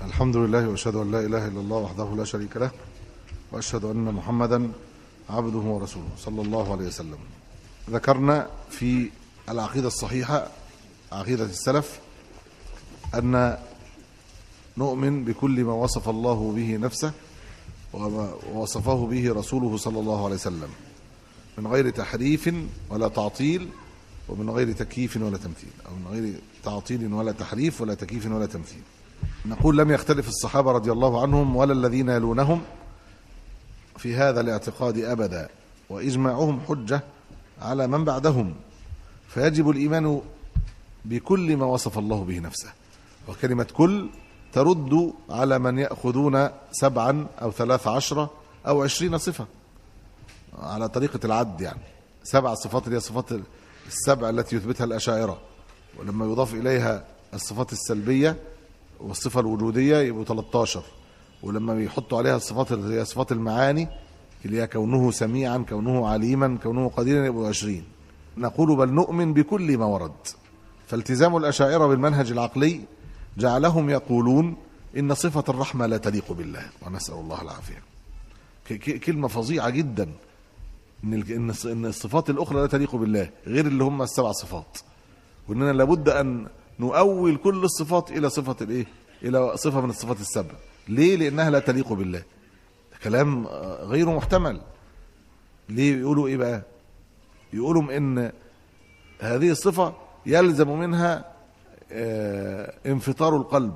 الحمد لله واشهد ان لا اله الا الله وحده لا شريك له واشهد ان محمدا عبده ورسوله صلى الله عليه وسلم ذكرنا في العقيده الصحيحه عقيده السلف ان نؤمن بكل ما وصف الله به نفسه وما وصفه به رسوله صلى الله عليه وسلم من غير تحريف ولا تعطيل ومن غير تكييف ولا تمثيل أو من غير تعطيل ولا تحريف ولا تكييف ولا تمثيل نقول لم يختلف الصحابة رضي الله عنهم ولا الذين يلونهم في هذا الاعتقاد أبدا وإجماعهم حجة على من بعدهم فيجب الإيمان بكل ما وصف الله به نفسه وكلمة كل ترد على من يأخذون سبعا أو ثلاث عشرة أو عشرين صفة على طريقة العد يعني سبع صفات اللي هي صفات السبع التي يثبتها الأشاعرة ولما يضاف إليها الصفات السلبية والصفة الوجودية يبقوا 13 ولما بيحطوا عليها الصفات اللي هي صفات المعاني اللي هي كونه سميعا كونه عليما كونه قديرا يبقوا 20 نقول بل نؤمن بكل ما ورد فالتزام الأشاعرة بالمنهج العقلي جعلهم يقولون إن صفة الرحمة لا تليق بالله ونسأل الله العافية كلمة فظيعة جدا إن إن الصفات الأخرى لا تليق بالله غير اللي هم السبع صفات وإننا لابد أن نؤول كل الصفات إلى صفة الإيه؟ إلى صفة من الصفات السبع ليه؟ لأنها لا تليق بالله كلام غير محتمل ليه يقولوا إيه بقى؟ يقولوا إن هذه الصفة يلزم منها انفطار القلب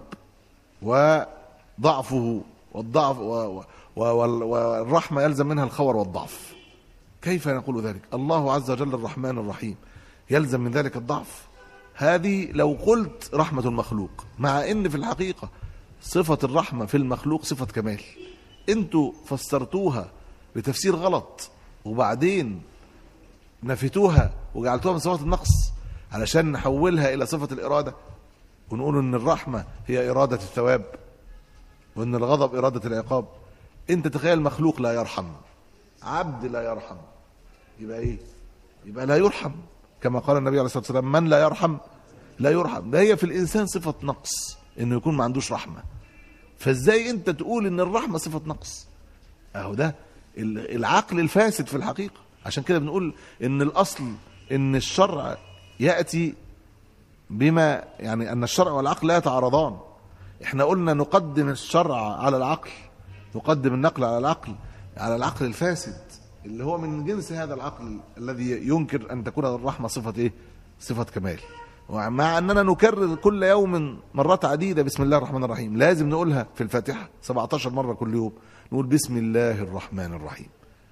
وضعفه والضعف والرحمة يلزم منها الخور والضعف كيف نقول ذلك الله عز وجل الرحمن الرحيم يلزم من ذلك الضعف هذه لو قلت رحمة المخلوق مع ان في الحقيقة صفة الرحمة في المخلوق صفة كمال انتوا فسرتوها بتفسير غلط وبعدين نفيتوها وجعلتوها من صفات النقص علشان نحولها الى صفة الارادة ونقول ان الرحمة هي ارادة الثواب وان الغضب ارادة العقاب انت تخيل مخلوق لا يرحم عبد لا يرحم يبقى ايه يبقى لا يرحم كما قال النبي عليه الصلاه والسلام من لا يرحم لا يرحم ده هي في الانسان صفه نقص انه يكون ما عندوش رحمه فازاي انت تقول ان الرحمه صفه نقص اهو ده العقل الفاسد في الحقيقه عشان كده بنقول ان الاصل ان الشرع ياتي بما يعني ان الشرع والعقل لا يتعارضان احنا قلنا نقدم الشرع على العقل نقدم النقل على العقل على العقل الفاسد اللي هو من جنس هذا العقل الذي ينكر ان تكون الرحمه صفه ايه؟ صفه كمال. ومع اننا نكرر كل يوم مرات عديده بسم الله الرحمن الرحيم، لازم نقولها في الفاتحه 17 مره كل يوم، نقول بسم الله الرحمن الرحيم.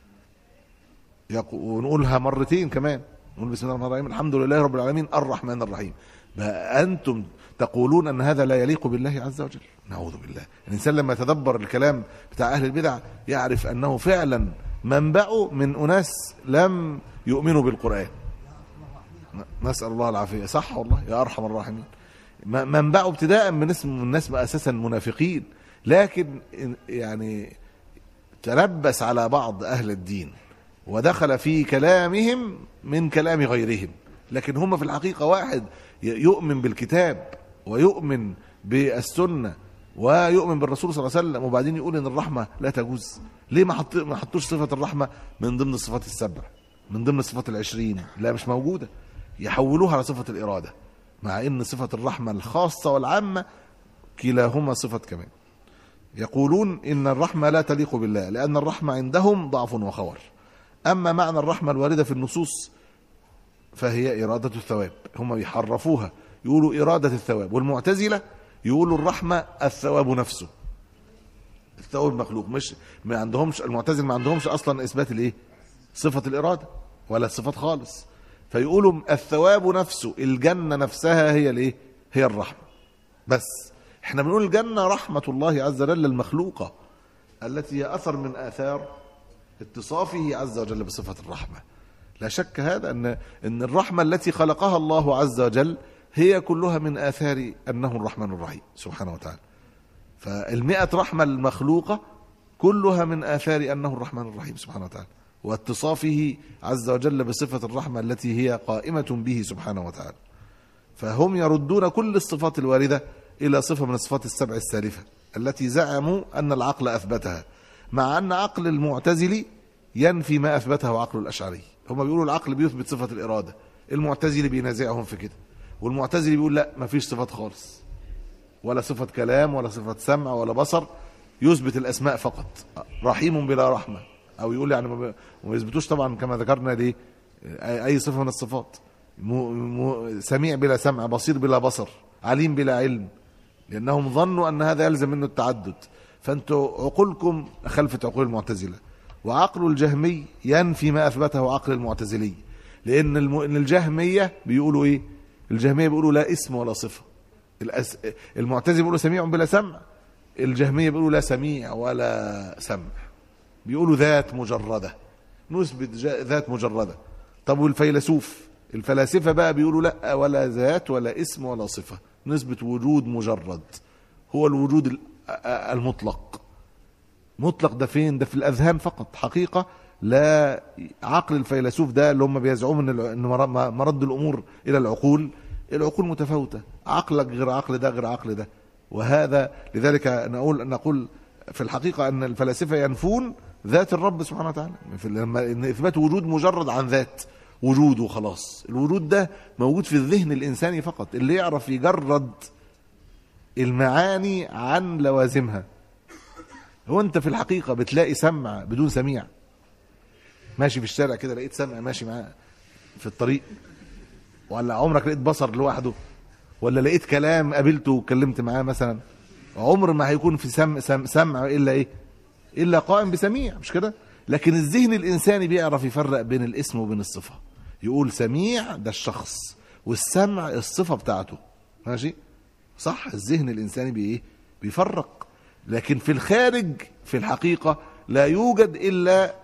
ونقولها مرتين كمان، نقول بسم الله الرحمن الرحيم الحمد لله رب العالمين الرحمن الرحيم. بقى انتم تقولون ان هذا لا يليق بالله عز وجل نعوذ بالله الانسان لما يتدبر الكلام بتاع اهل البدع يعرف انه فعلا منبعه من اناس لم يؤمنوا بالقران نسال الله العافيه صح والله يا ارحم الراحمين منبعه ابتداء من اسم الناس اساسا منافقين لكن يعني تلبس على بعض اهل الدين ودخل في كلامهم من كلام غيرهم لكن هم في الحقيقه واحد يؤمن بالكتاب ويؤمن بالسنه ويؤمن بالرسول صلى الله عليه وسلم وبعدين يقول ان الرحمه لا تجوز ليه ما حط ما حطوش صفه الرحمه من ضمن الصفات السبع من ضمن الصفات العشرين لا مش موجوده يحولوها على صفه الاراده مع ان صفه الرحمه الخاصه والعامه كلاهما صفه كمال يقولون ان الرحمه لا تليق بالله لان الرحمه عندهم ضعف وخور اما معنى الرحمه الوارده في النصوص فهي إرادة الثواب هم بيحرفوها يقولوا إرادة الثواب والمعتزلة يقولوا الرحمة الثواب نفسه الثواب مخلوق مش ما عندهمش المعتزل ما عندهمش أصلا إثبات الإيه صفة الإرادة ولا الصفات خالص فيقولوا الثواب نفسه الجنة نفسها هي الإيه هي الرحمة بس احنا بنقول الجنة رحمة الله عز وجل المخلوقة التي هي أثر من آثار اتصافه عز وجل بصفة الرحمة لا شك هذا ان ان الرحمه التي خلقها الله عز وجل هي كلها من اثار انه الرحمن الرحيم سبحانه وتعالى. فالمئة رحمه المخلوقه كلها من اثار انه الرحمن الرحيم سبحانه وتعالى. واتصافه عز وجل بصفه الرحمه التي هي قائمه به سبحانه وتعالى. فهم يردون كل الصفات الوارده إلى صفة من الصفات السبع السالفة التي زعموا أن العقل أثبتها مع أن عقل المعتزلي ينفي ما أثبته عقل الأشعري هم بيقولوا العقل بيثبت صفة الإرادة المعتزلي بينازعهم في كده والمعتزلي بيقول لا ما فيش صفات خالص ولا صفة كلام ولا صفة سمع ولا بصر يثبت الأسماء فقط رحيم بلا رحمة أو يقول يعني ما يثبتوش طبعا كما ذكرنا ليه أي صفة من الصفات سميع بلا سمع بصير بلا بصر عليم بلا علم لأنهم ظنوا أن هذا يلزم منه التعدد فأنتوا عقولكم خلفت عقول المعتزلة وعقل الجهمي ينفي ما أثبته عقل المعتزلي لأن الجهمية بيقولوا إيه الجهمية بيقولوا لا اسم ولا صفة الأس... المعتزلة بيقولوا سميع بلا سمع الجهمية بيقولوا لا سميع ولا سمع بيقولوا ذات مجردة نثبت ذات مجردة طب والفيلسوف الفلاسفة بقى بيقولوا لا ولا ذات ولا اسم ولا صفة نثبت وجود مجرد هو الوجود المطلق مطلق ده فين ده في الأذهان فقط حقيقة لا عقل الفيلسوف ده اللي هم بيزعموا ان مرد الامور الى العقول العقول متفاوته عقلك غير عقل ده غير عقل ده وهذا لذلك نقول نقول في الحقيقه ان الفلاسفه ينفون ذات الرب سبحانه وتعالى لما ان اثبات وجود مجرد عن ذات وجود وخلاص الوجود ده موجود في الذهن الانساني فقط اللي يعرف يجرد المعاني عن لوازمها هو انت في الحقيقه بتلاقي سمع بدون سميع ماشي في الشارع كده لقيت سمع ماشي معاه في الطريق ولا عمرك لقيت بصر لوحده ولا لقيت كلام قابلته واتكلمت معاه مثلا عمر ما هيكون في سمع, سمع, سمع الا ايه الا قائم بسميع مش كده لكن الذهن الانساني بيعرف يفرق بين الاسم وبين الصفه يقول سميع ده الشخص والسمع الصفه بتاعته ماشي صح الذهن الانساني بايه بيفرق لكن في الخارج في الحقيقه لا يوجد الا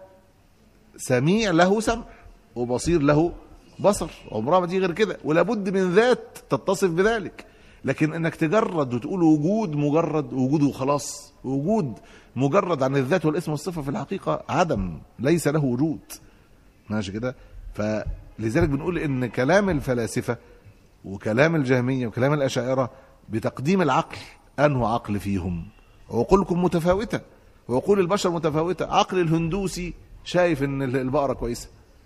سميع له سمع وبصير له بصر عمرها ما تيجي غير كده ولابد من ذات تتصف بذلك لكن انك تجرد وتقول وجود مجرد وجود وخلاص وجود مجرد عن الذات والاسم والصفه في الحقيقه عدم ليس له وجود ماشي كده فلذلك بنقول ان كلام الفلاسفه وكلام الجهميه وكلام الاشاعره بتقديم العقل انه عقل فيهم عقولكم متفاوته وعقول البشر متفاوته عقل الهندوسي شايف ان البقره كويسه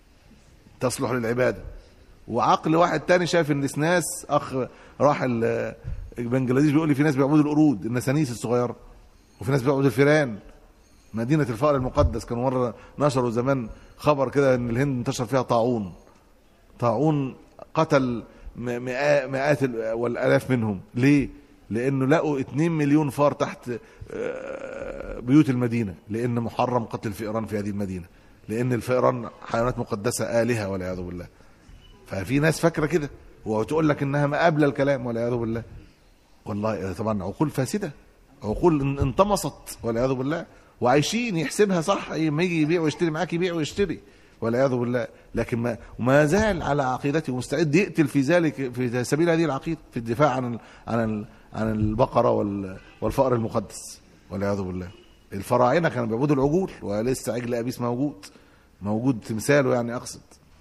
تصلح للعباده وعقل واحد تاني شايف ان ناس اخ راح بنجلاديش بيقول لي في ناس بيعبدوا القرود النسانيس الصغيره وفي ناس بيعبدوا الفيران مدينه الفقر المقدس كانوا مره نشروا زمان خبر كده ان الهند انتشر فيها طاعون طاعون قتل مئات والالاف منهم ليه لانه لقوا 2 مليون فار تحت آه، بيوت المدينه لان محرم قتل الفئران في هذه المدينه لان الفئران حيوانات مقدسه الهه والعياذ بالله ففي ناس فاكره كده وتقول لك انها مقابله الكلام والعياذ بالله والله طبعا عقول فاسده عقول انطمست والعياذ بالله وعايشين يحسبها صح لما يجي يبيع ويشتري معاك يبيع ويشتري والعياذ بالله لكن ما وما زال على عقيدته مستعد يقتل في ذلك في سبيل هذه العقيده في الدفاع عن عن عن البقره والفأر المقدس والعياذ بالله الفراعنه كانوا بيعبدوا العجول ولسه عجل ابيس موجود موجود تمثاله يعني اقصد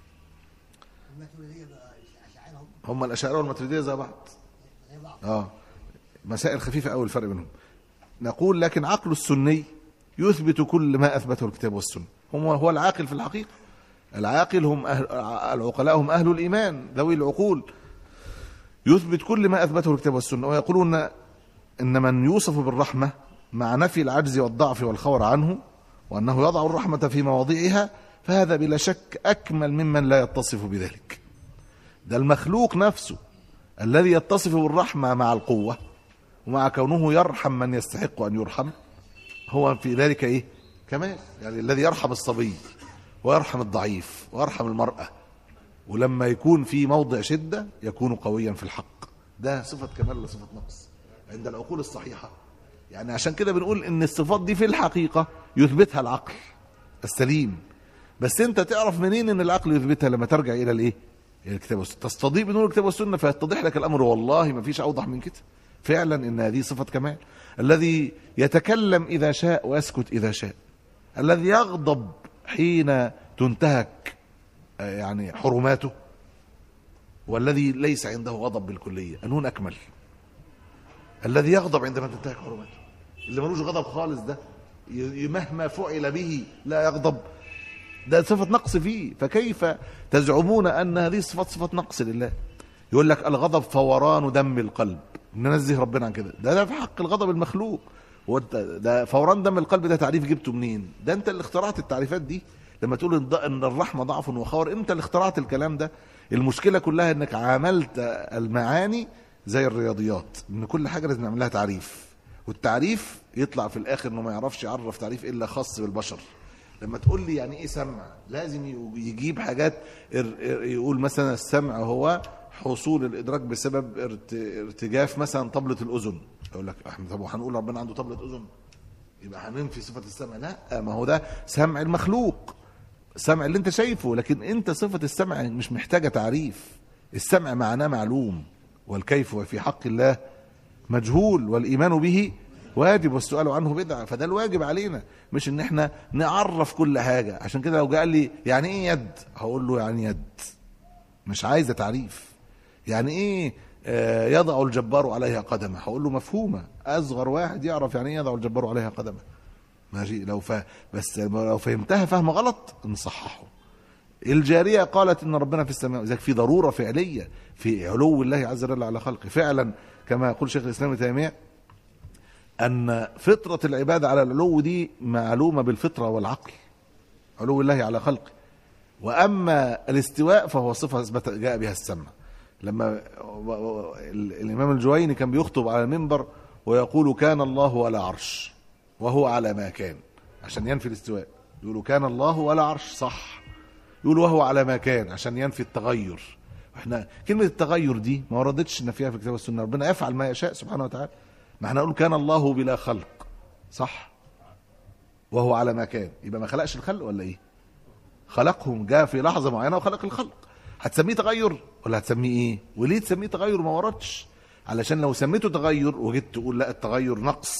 هم الاشاعره والماتريديه زي بعض اه مسائل خفيفه قوي الفرق بينهم نقول لكن عقل السني يثبت كل ما اثبته الكتاب والسنه هم هو العاقل في الحقيقه العاقل هم أهل العقلاء هم اهل الايمان ذوي العقول يثبت كل ما اثبته الكتاب والسنه ويقولون ان من يوصف بالرحمه مع نفي العجز والضعف والخور عنه وانه يضع الرحمه في مواضعها فهذا بلا شك اكمل ممن لا يتصف بذلك ده المخلوق نفسه الذي يتصف بالرحمه مع القوه ومع كونه يرحم من يستحق ان يرحم هو في ذلك ايه كمال يعني الذي يرحم الصبي ويرحم الضعيف ويرحم المراه ولما يكون في موضع شده يكون قويا في الحق ده صفه كمال ولا صفه نقص عند العقول الصحيحه يعني عشان كده بنقول ان الصفات دي في الحقيقه يثبتها العقل السليم بس انت تعرف منين ان العقل يثبتها لما ترجع الى الايه الى الكتاب والسنه تستضيء بنور الكتاب والسنه فيتضح لك الامر والله ما فيش اوضح من كده فعلا ان هذه صفه كمال الذي يتكلم اذا شاء ويسكت اذا شاء الذي يغضب حين تنتهك آه، يعني حرماته والذي ليس عنده غضب بالكليه انون اكمل الذي يغضب عندما تنتهك حرمته اللي ملوش غضب خالص ده ي- مهما فعل به لا يغضب ده صفة نقص فيه فكيف تزعمون أن هذه الصفات صفة نقص لله يقول لك الغضب فوران دم القلب ننزه ربنا عن كده ده ده في حق الغضب المخلوق وانت ده فوران دم القلب ده تعريف جبته منين ده انت اللي اخترعت التعريفات دي لما تقول ان ض- ان الرحمه ضعف وخور انت اللي اخترعت الكلام ده المشكله كلها انك عملت المعاني زي الرياضيات ان كل حاجه لازم نعمل لها تعريف والتعريف يطلع في الاخر انه ما يعرفش يعرف تعريف الا خاص بالبشر لما تقول لي يعني ايه سمع لازم ي- يجيب حاجات ار- ار- يقول مثلا السمع هو حصول الادراك بسبب ارت- ارتجاف مثلا طبله الاذن اقول لك احنا طب وهنقول ربنا عنده طبله اذن يبقى هننفي صفه السمع لا ما هو ده سمع المخلوق السمع اللي انت شايفه لكن انت صفه السمع مش محتاجه تعريف السمع معناه معلوم والكيف في حق الله مجهول والايمان به واجب والسؤال عنه بدعه فده الواجب علينا مش ان احنا نعرف كل حاجه عشان كده لو قال لي يعني ايه يد هقول له يعني يد مش عايزه تعريف يعني ايه آه، يضع الجبار عليها قدمه هقول له مفهومه اصغر واحد يعرف يعني ايه يضع الجبار عليها قدمه ماشي لو ف... بس لو فهمتها فهم غلط نصححه الجارية قالت إن ربنا في السماء إذا في ضرورة فعلية في علو الله عز وجل على خلقه فعلا كما يقول شيخ الإسلام ابن تيمية أن فطرة العبادة على العلو دي معلومة بالفطرة والعقل علو الله على خلقه وأما الاستواء فهو صفة أثبت جاء بها السمع لما ال- الإمام الجويني كان بيخطب على المنبر ويقول كان الله على عرش وهو على ما كان عشان ينفي الاستواء يقولوا كان الله ولا عرش صح يقول وهو على ما كان عشان ينفي التغير احنا كلمة التغير دي ما وردتش نفيها في الكتاب والسنة ربنا يفعل ما يشاء سبحانه وتعالى ما احنا نقول كان الله بلا خلق صح وهو على ما كان يبقى ما خلقش الخلق ولا ايه خلقهم جاء في لحظة معينة وخلق الخلق هتسميه تغير ولا هتسميه ايه وليه تسميه تغير ما وردش علشان لو سميته تغير وجيت تقول لا التغير نقص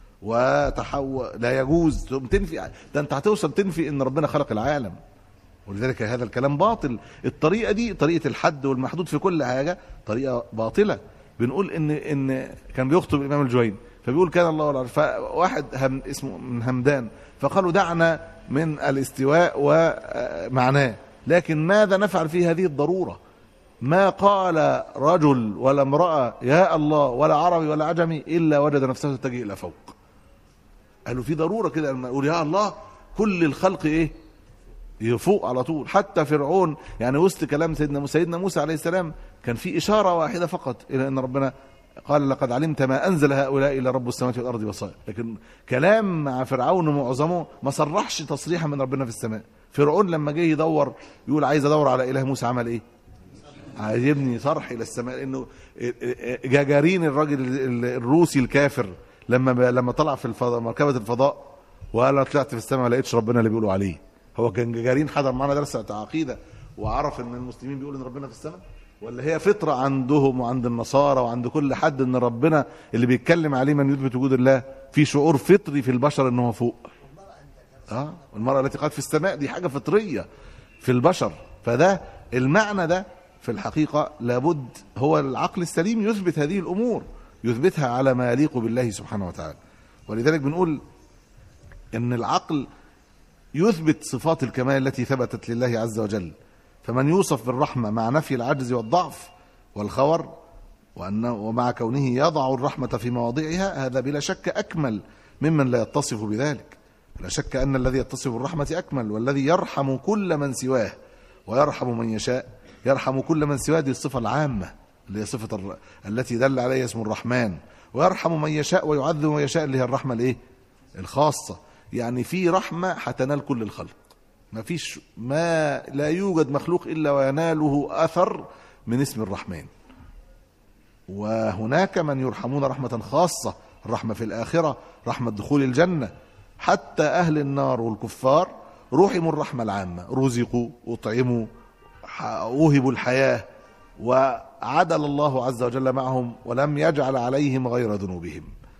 وتحول لا يجوز تقوم تنفي ده انت هتوصل تنفي ان ربنا خلق العالم ولذلك هذا الكلام باطل الطريقه دي طريقه الحد والمحدود في كل حاجه طريقه باطله بنقول ان ان كان بيخطب الامام الجويني فبيقول كان الله ولا فواحد هم اسمه من همدان فقالوا دعنا من الاستواء ومعناه لكن ماذا نفعل في هذه الضروره ما قال رجل ولا امراه يا الله ولا عربي ولا عجمي الا وجد نفسه تتجه الى فوق قالوا في ضروره كده لما يقول يا الله كل الخلق ايه يفوق على طول حتى فرعون يعني وسط كلام سيدنا موسى سيدنا موسى عليه السلام كان في اشاره واحده فقط الى ان ربنا قال لقد علمت ما انزل هؤلاء الا رب السماوات والارض بصائر لكن كلام مع فرعون معظمه ما صرحش تصريحا من ربنا في السماء فرعون لما جه يدور يقول عايز ادور على اله موسى عمل ايه عايز يبني صرح الى السماء لانه جاجارين الراجل الروسي الكافر لما لما طلع في الفضاء مركبه الفضاء وقال انا طلعت في السماء ما لقيتش ربنا اللي بيقولوا عليه هو كان جاجارين حضر معنا درس عقيده وعرف ان المسلمين بيقولوا ان ربنا في السماء ولا هي فطره عندهم وعند النصارى وعند كل حد ان ربنا اللي بيتكلم عليه من يثبت وجود الله في شعور فطري في البشر ان هو فوق اه والمراه التي قالت في السماء دي حاجه فطريه في البشر فده المعنى ده في الحقيقه لابد هو العقل السليم يثبت هذه الامور يثبتها على ما يليق بالله سبحانه وتعالى ولذلك بنقول ان العقل يثبت صفات الكمال التي ثبتت لله عز وجل فمن يوصف بالرحمة مع نفي العجز والضعف والخور وأنه ومع كونه يضع الرحمة في مواضعها هذا بلا شك أكمل ممن لا يتصف بذلك لا شك أن الذي يتصف بالرحمة أكمل والذي يرحم كل من سواه ويرحم من يشاء يرحم كل من سواه دي الصفة العامة اللي هي صفة الر... التي دل عليها اسم الرحمن ويرحم من يشاء ويعذب من يشاء اللي هي الرحمة الايه الخاصة يعني في رحمة هتنال كل الخلق ما فيش ما لا يوجد مخلوق إلا ويناله أثر من اسم الرحمن وهناك من يرحمون رحمة خاصة الرحمة في الآخرة رحمة دخول الجنة حتى أهل النار والكفار رحموا الرحمة العامة رزقوا أطعموا وهبوا الحياة وعدل الله عز وجل معهم ولم يجعل عليهم غير ذنوبهم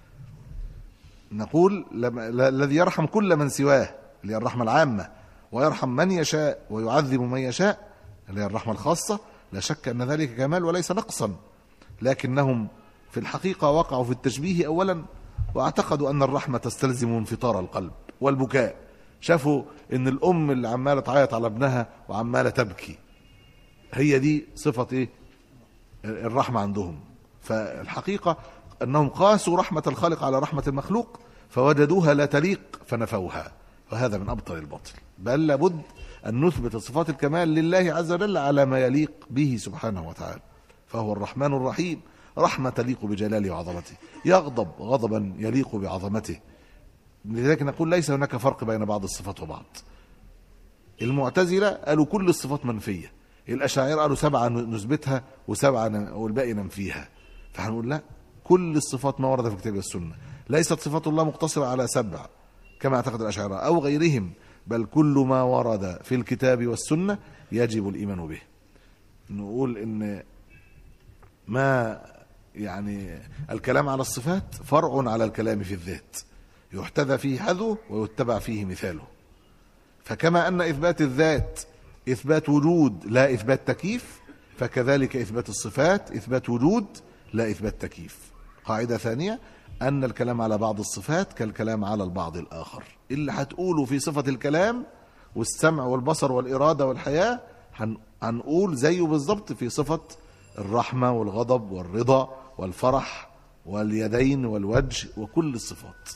نقول الذي يرحم كل من سواه اللي هي الرحمة العامة ويرحم من يشاء ويعذب من يشاء اللي هي الرحمة الخاصة لا شك أن ذلك كمال وليس نقصا لكنهم في الحقيقة وقعوا في التشبيه أولا واعتقدوا أن الرحمة تستلزم انفطار القلب والبكاء شافوا أن الأم اللي عمالة تعيط على ابنها وعمالة تبكي هي دي صفة إيه؟ الرحمة عندهم فالحقيقة أنهم قاسوا رحمة الخالق على رحمة المخلوق فوجدوها لا تليق فنفوها وهذا من أبطل الباطل بل لابد أن نثبت صفات الكمال لله عز وجل على ما يليق به سبحانه وتعالى فهو الرحمن الرحيم رحمة تليق بجلاله وعظمته يغضب غضبا يليق بعظمته لذلك نقول ليس هناك فرق بين بعض الصفات وبعض المعتزلة قالوا كل الصفات منفية الأشاعرة قالوا سبعة نثبتها وسبعة والباقي ننفيها فهنقول لا كل الصفات ما ورد في الكتاب والسنة ليست صفات الله مقتصرة على سبع كما اعتقد الأشاعرة أو غيرهم بل كل ما ورد في الكتاب والسنة يجب الإيمان به نقول إن ما يعني الكلام على الصفات فرع على الكلام في الذات يحتذى فيه حذو ويتبع فيه مثاله فكما أن إثبات الذات إثبات وجود لا إثبات تكييف فكذلك إثبات الصفات إثبات وجود لا إثبات تكييف قاعدة ثانية أن الكلام على بعض الصفات كالكلام على البعض الآخر اللي هتقوله في صفة الكلام والسمع والبصر والإرادة والحياة هنقول زيه بالضبط في صفة الرحمة والغضب والرضا والفرح واليدين والوجه وكل الصفات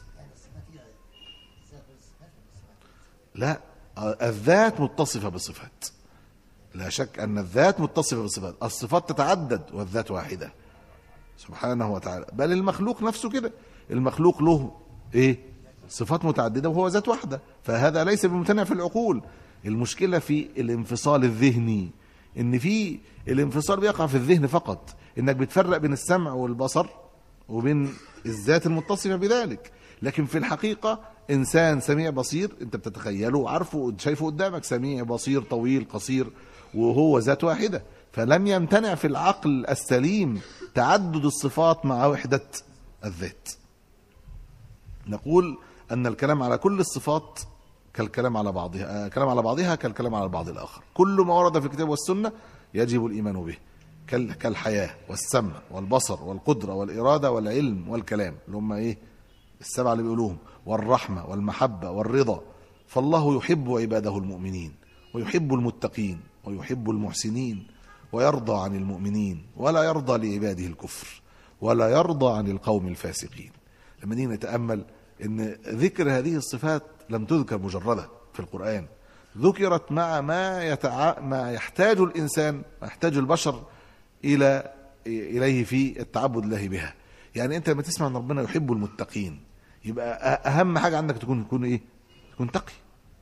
لا الذات متصفة بصفات لا شك أن الذات متصفة بصفات الصفات تتعدد والذات واحدة سبحانه وتعالى بل المخلوق نفسه كده المخلوق له ايه صفات متعددة وهو ذات واحدة فهذا ليس بممتنع في العقول المشكلة في الانفصال الذهني ان في الانفصال بيقع في الذهن فقط انك بتفرق بين السمع والبصر وبين الذات المتصفة بذلك لكن في الحقيقة انسان سميع بصير انت بتتخيله عارفه شايفه قدامك سميع بصير طويل قصير وهو ذات واحدة فلم يمتنع في العقل السليم تعدد الصفات مع وحدة الذات نقول أن الكلام على كل الصفات كالكلام على بعضها كلام على بعضها كالكلام على البعض الآخر كل ما ورد في الكتاب والسنة يجب الإيمان به كالحياة والسمع والبصر والقدرة والإرادة والعلم والكلام اللي هم إيه السبعة اللي بيقولوهم والرحمة والمحبة والرضا فالله يحب عباده المؤمنين ويحب المتقين ويحب المحسنين ويرضى عن المؤمنين ولا يرضى لعباده الكفر ولا يرضى عن القوم الفاسقين لما نيجي نتأمل ان ذكر هذه الصفات لم تذكر مجردة في القرآن ذكرت مع ما يتع... ما يحتاج الإنسان ما يحتاج البشر إلى إليه في التعبد الله بها يعني أنت لما تسمع أن ربنا يحب المتقين يبقى أهم حاجة عندك تكون تكون إيه؟ تكون تقي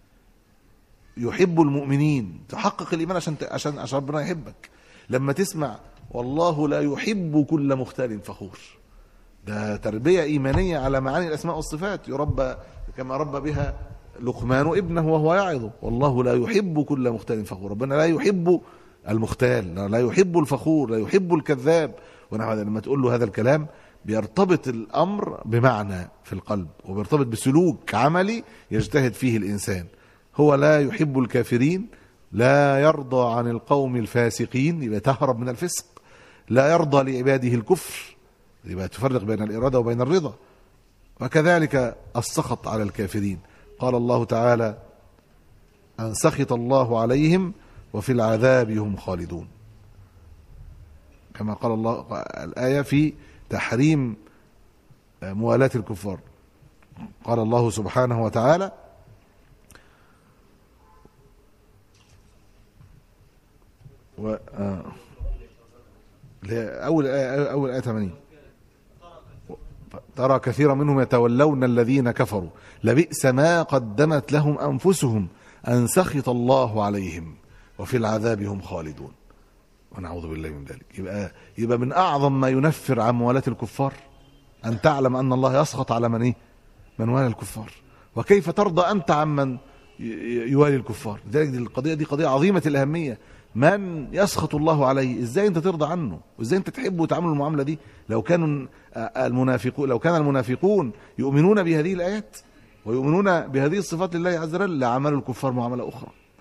يحب المؤمنين تحقق الإيمان عشان عشان عشان ربنا يحبك لما تسمع والله لا يحب كل مختال فخور ده تربية إيمانية على معاني الأسماء والصفات يربى كما ربى بها لقمان ابنه وهو يعظه والله لا يحب كل مختال فخور ربنا لا يحب المختال لا يحب الفخور لا يحب الكذاب ونحو لما تقول له هذا الكلام بيرتبط الأمر بمعنى في القلب وبيرتبط بسلوك عملي يجتهد فيه الإنسان هو لا يحب الكافرين لا يرضى عن القوم الفاسقين يبقى تهرب من الفسق لا يرضى لعباده الكفر يبقى تفرق بين الإرادة وبين الرضا وكذلك السخط على الكافرين قال الله تعالى أن سخط الله عليهم وفي العذاب هم خالدون كما قال الله الآية في تحريم موالاة الكفار قال الله سبحانه وتعالى و آه. أول آية أول آية 80 ترى كثيرا منهم يتولون الذين كفروا لبئس ما قدمت لهم أنفسهم أن سخط الله عليهم وفي العذاب هم خالدون ونعوذ بالله من ذلك يبقى يبقى من أعظم ما ينفر عن موالاة الكفار أن تعلم أن الله يسخط على من إيه؟ من والى الكفار وكيف ترضى أنت عمن يوالي الكفار لذلك دي القضية دي قضية عظيمة الأهمية من يسخط الله عليه ازاي انت ترضى عنه وازاي انت تحبه وتعامل المعامله دي لو كانوا المنافقون لو كان المنافقون يؤمنون بهذه الايات ويؤمنون بهذه الصفات لله عز وجل لعملوا الكفار معامله اخرى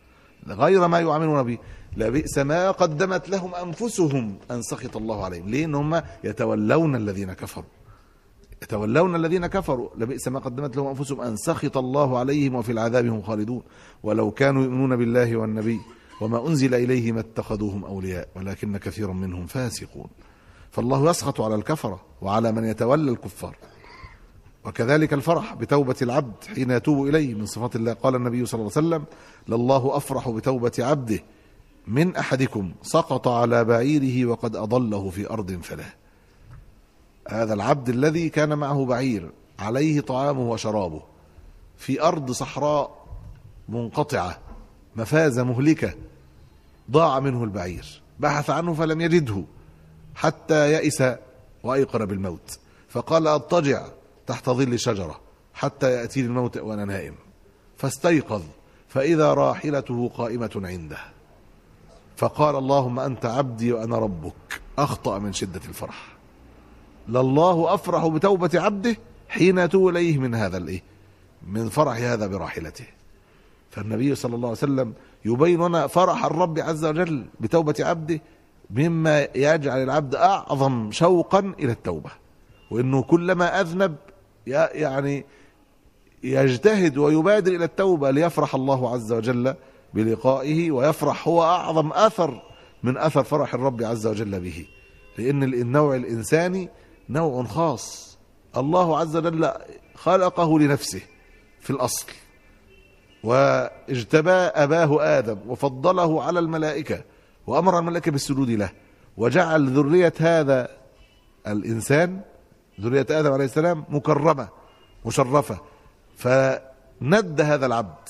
غير ما يعاملون به لبئس ما قدمت لهم انفسهم ان سخط الله عليهم ليه ان هم يتولون الذين كفروا يتولون الذين كفروا لبئس ما قدمت لهم انفسهم ان سخط الله عليهم وفي العذاب هم خالدون ولو كانوا يؤمنون بالله والنبي وما انزل اليه ما اتخذوهم اولياء ولكن كثيرا منهم فاسقون فالله يسخط على الكفره وعلى من يتولى الكفار وكذلك الفرح بتوبة العبد حين يتوب إليه من صفات الله قال النبي صلى الله عليه وسلم لله أفرح بتوبة عبده من أحدكم سقط على بعيره وقد أضله في أرض فلا هذا العبد الذي كان معه بعير عليه طعامه وشرابه في أرض صحراء منقطعة مفازة مهلكة ضاع منه البعير بحث عنه فلم يجده حتى يئس وأيقن بالموت فقال أضطجع تحت ظل شجرة حتى يأتيني الموت وأنا نائم فاستيقظ فإذا راحلته قائمة عنده فقال اللهم أنت عبدي وأنا ربك أخطأ من شدة الفرح لله أفرح بتوبة عبده حين يتوب إليه من هذا الإيه من فرح هذا براحلته فالنبي صلى الله عليه وسلم يبين لنا فرح الرب عز وجل بتوبة عبده مما يجعل العبد أعظم شوقا إلى التوبة وإنه كلما أذنب يعني يجتهد ويبادر إلى التوبة ليفرح الله عز وجل بلقائه ويفرح هو أعظم أثر من أثر فرح الرب عز وجل به لأن النوع الإنساني نوع خاص الله عز وجل خلقه لنفسه في الأصل واجتبى أباه آدم وفضله على الملائكة وأمر الملائكة بالسجود له وجعل ذرية هذا الإنسان ذرية آدم عليه السلام مكرمة مشرفة فند هذا العبد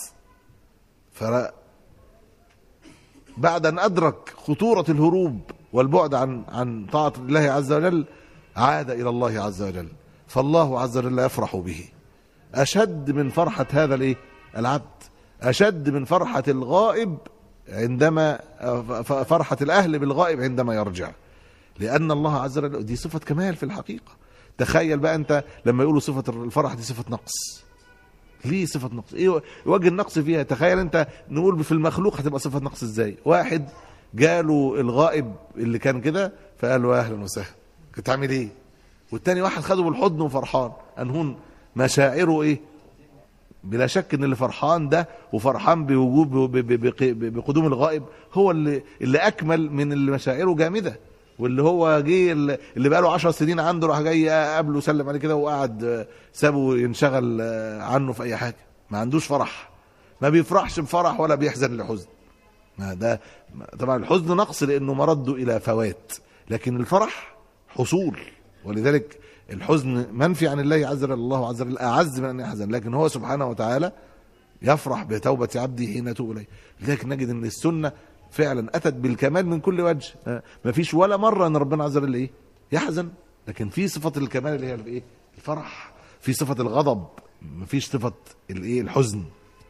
بعد أن أدرك خطورة الهروب والبعد عن عن طاعة الله عز وجل عاد إلى الله عز وجل فالله عز وجل يفرح به أشد من فرحة هذا الإيه؟ العبد أشد من فرحة الغائب عندما فرحة الأهل بالغائب عندما يرجع لأن الله عز وجل دي صفة كمال في الحقيقة تخيل بقى أنت لما يقولوا صفة الفرح دي صفة نقص ليه صفة نقص ايه وجه النقص فيها تخيل انت نقول في المخلوق هتبقى صفة نقص ازاي واحد جاله الغائب اللي كان كده فقال له اهلا وسهلا كنت عامل ايه والتاني واحد خده بالحضن وفرحان انهون مشاعره ايه بلا شك ان اللي فرحان ده وفرحان بوجود بقدوم الغائب هو اللي اللي اكمل من اللي مشاعره جامده واللي هو جه اللي بقى له 10 سنين عنده راح جاي قابله وسلم عليه كده وقعد سابه ينشغل عنه في اي حاجه ما عندوش فرح ما بيفرحش بفرح ولا بيحزن لحزن ما ده طبعا الحزن نقص لانه مرده الى فوات لكن الفرح حصول ولذلك الحزن منفي عن الله عز وجل الله عز وجل اعز من ان يحزن لكن هو سبحانه وتعالى يفرح بتوبه عبده حين يتوب اليه لذلك نجد ان السنه فعلا اتت بالكمال من كل وجه ما فيش ولا مره ان ربنا عز وجل ايه يحزن لكن في صفه الكمال اللي هي الايه الفرح في صفه الغضب ما فيش صفه الايه الحزن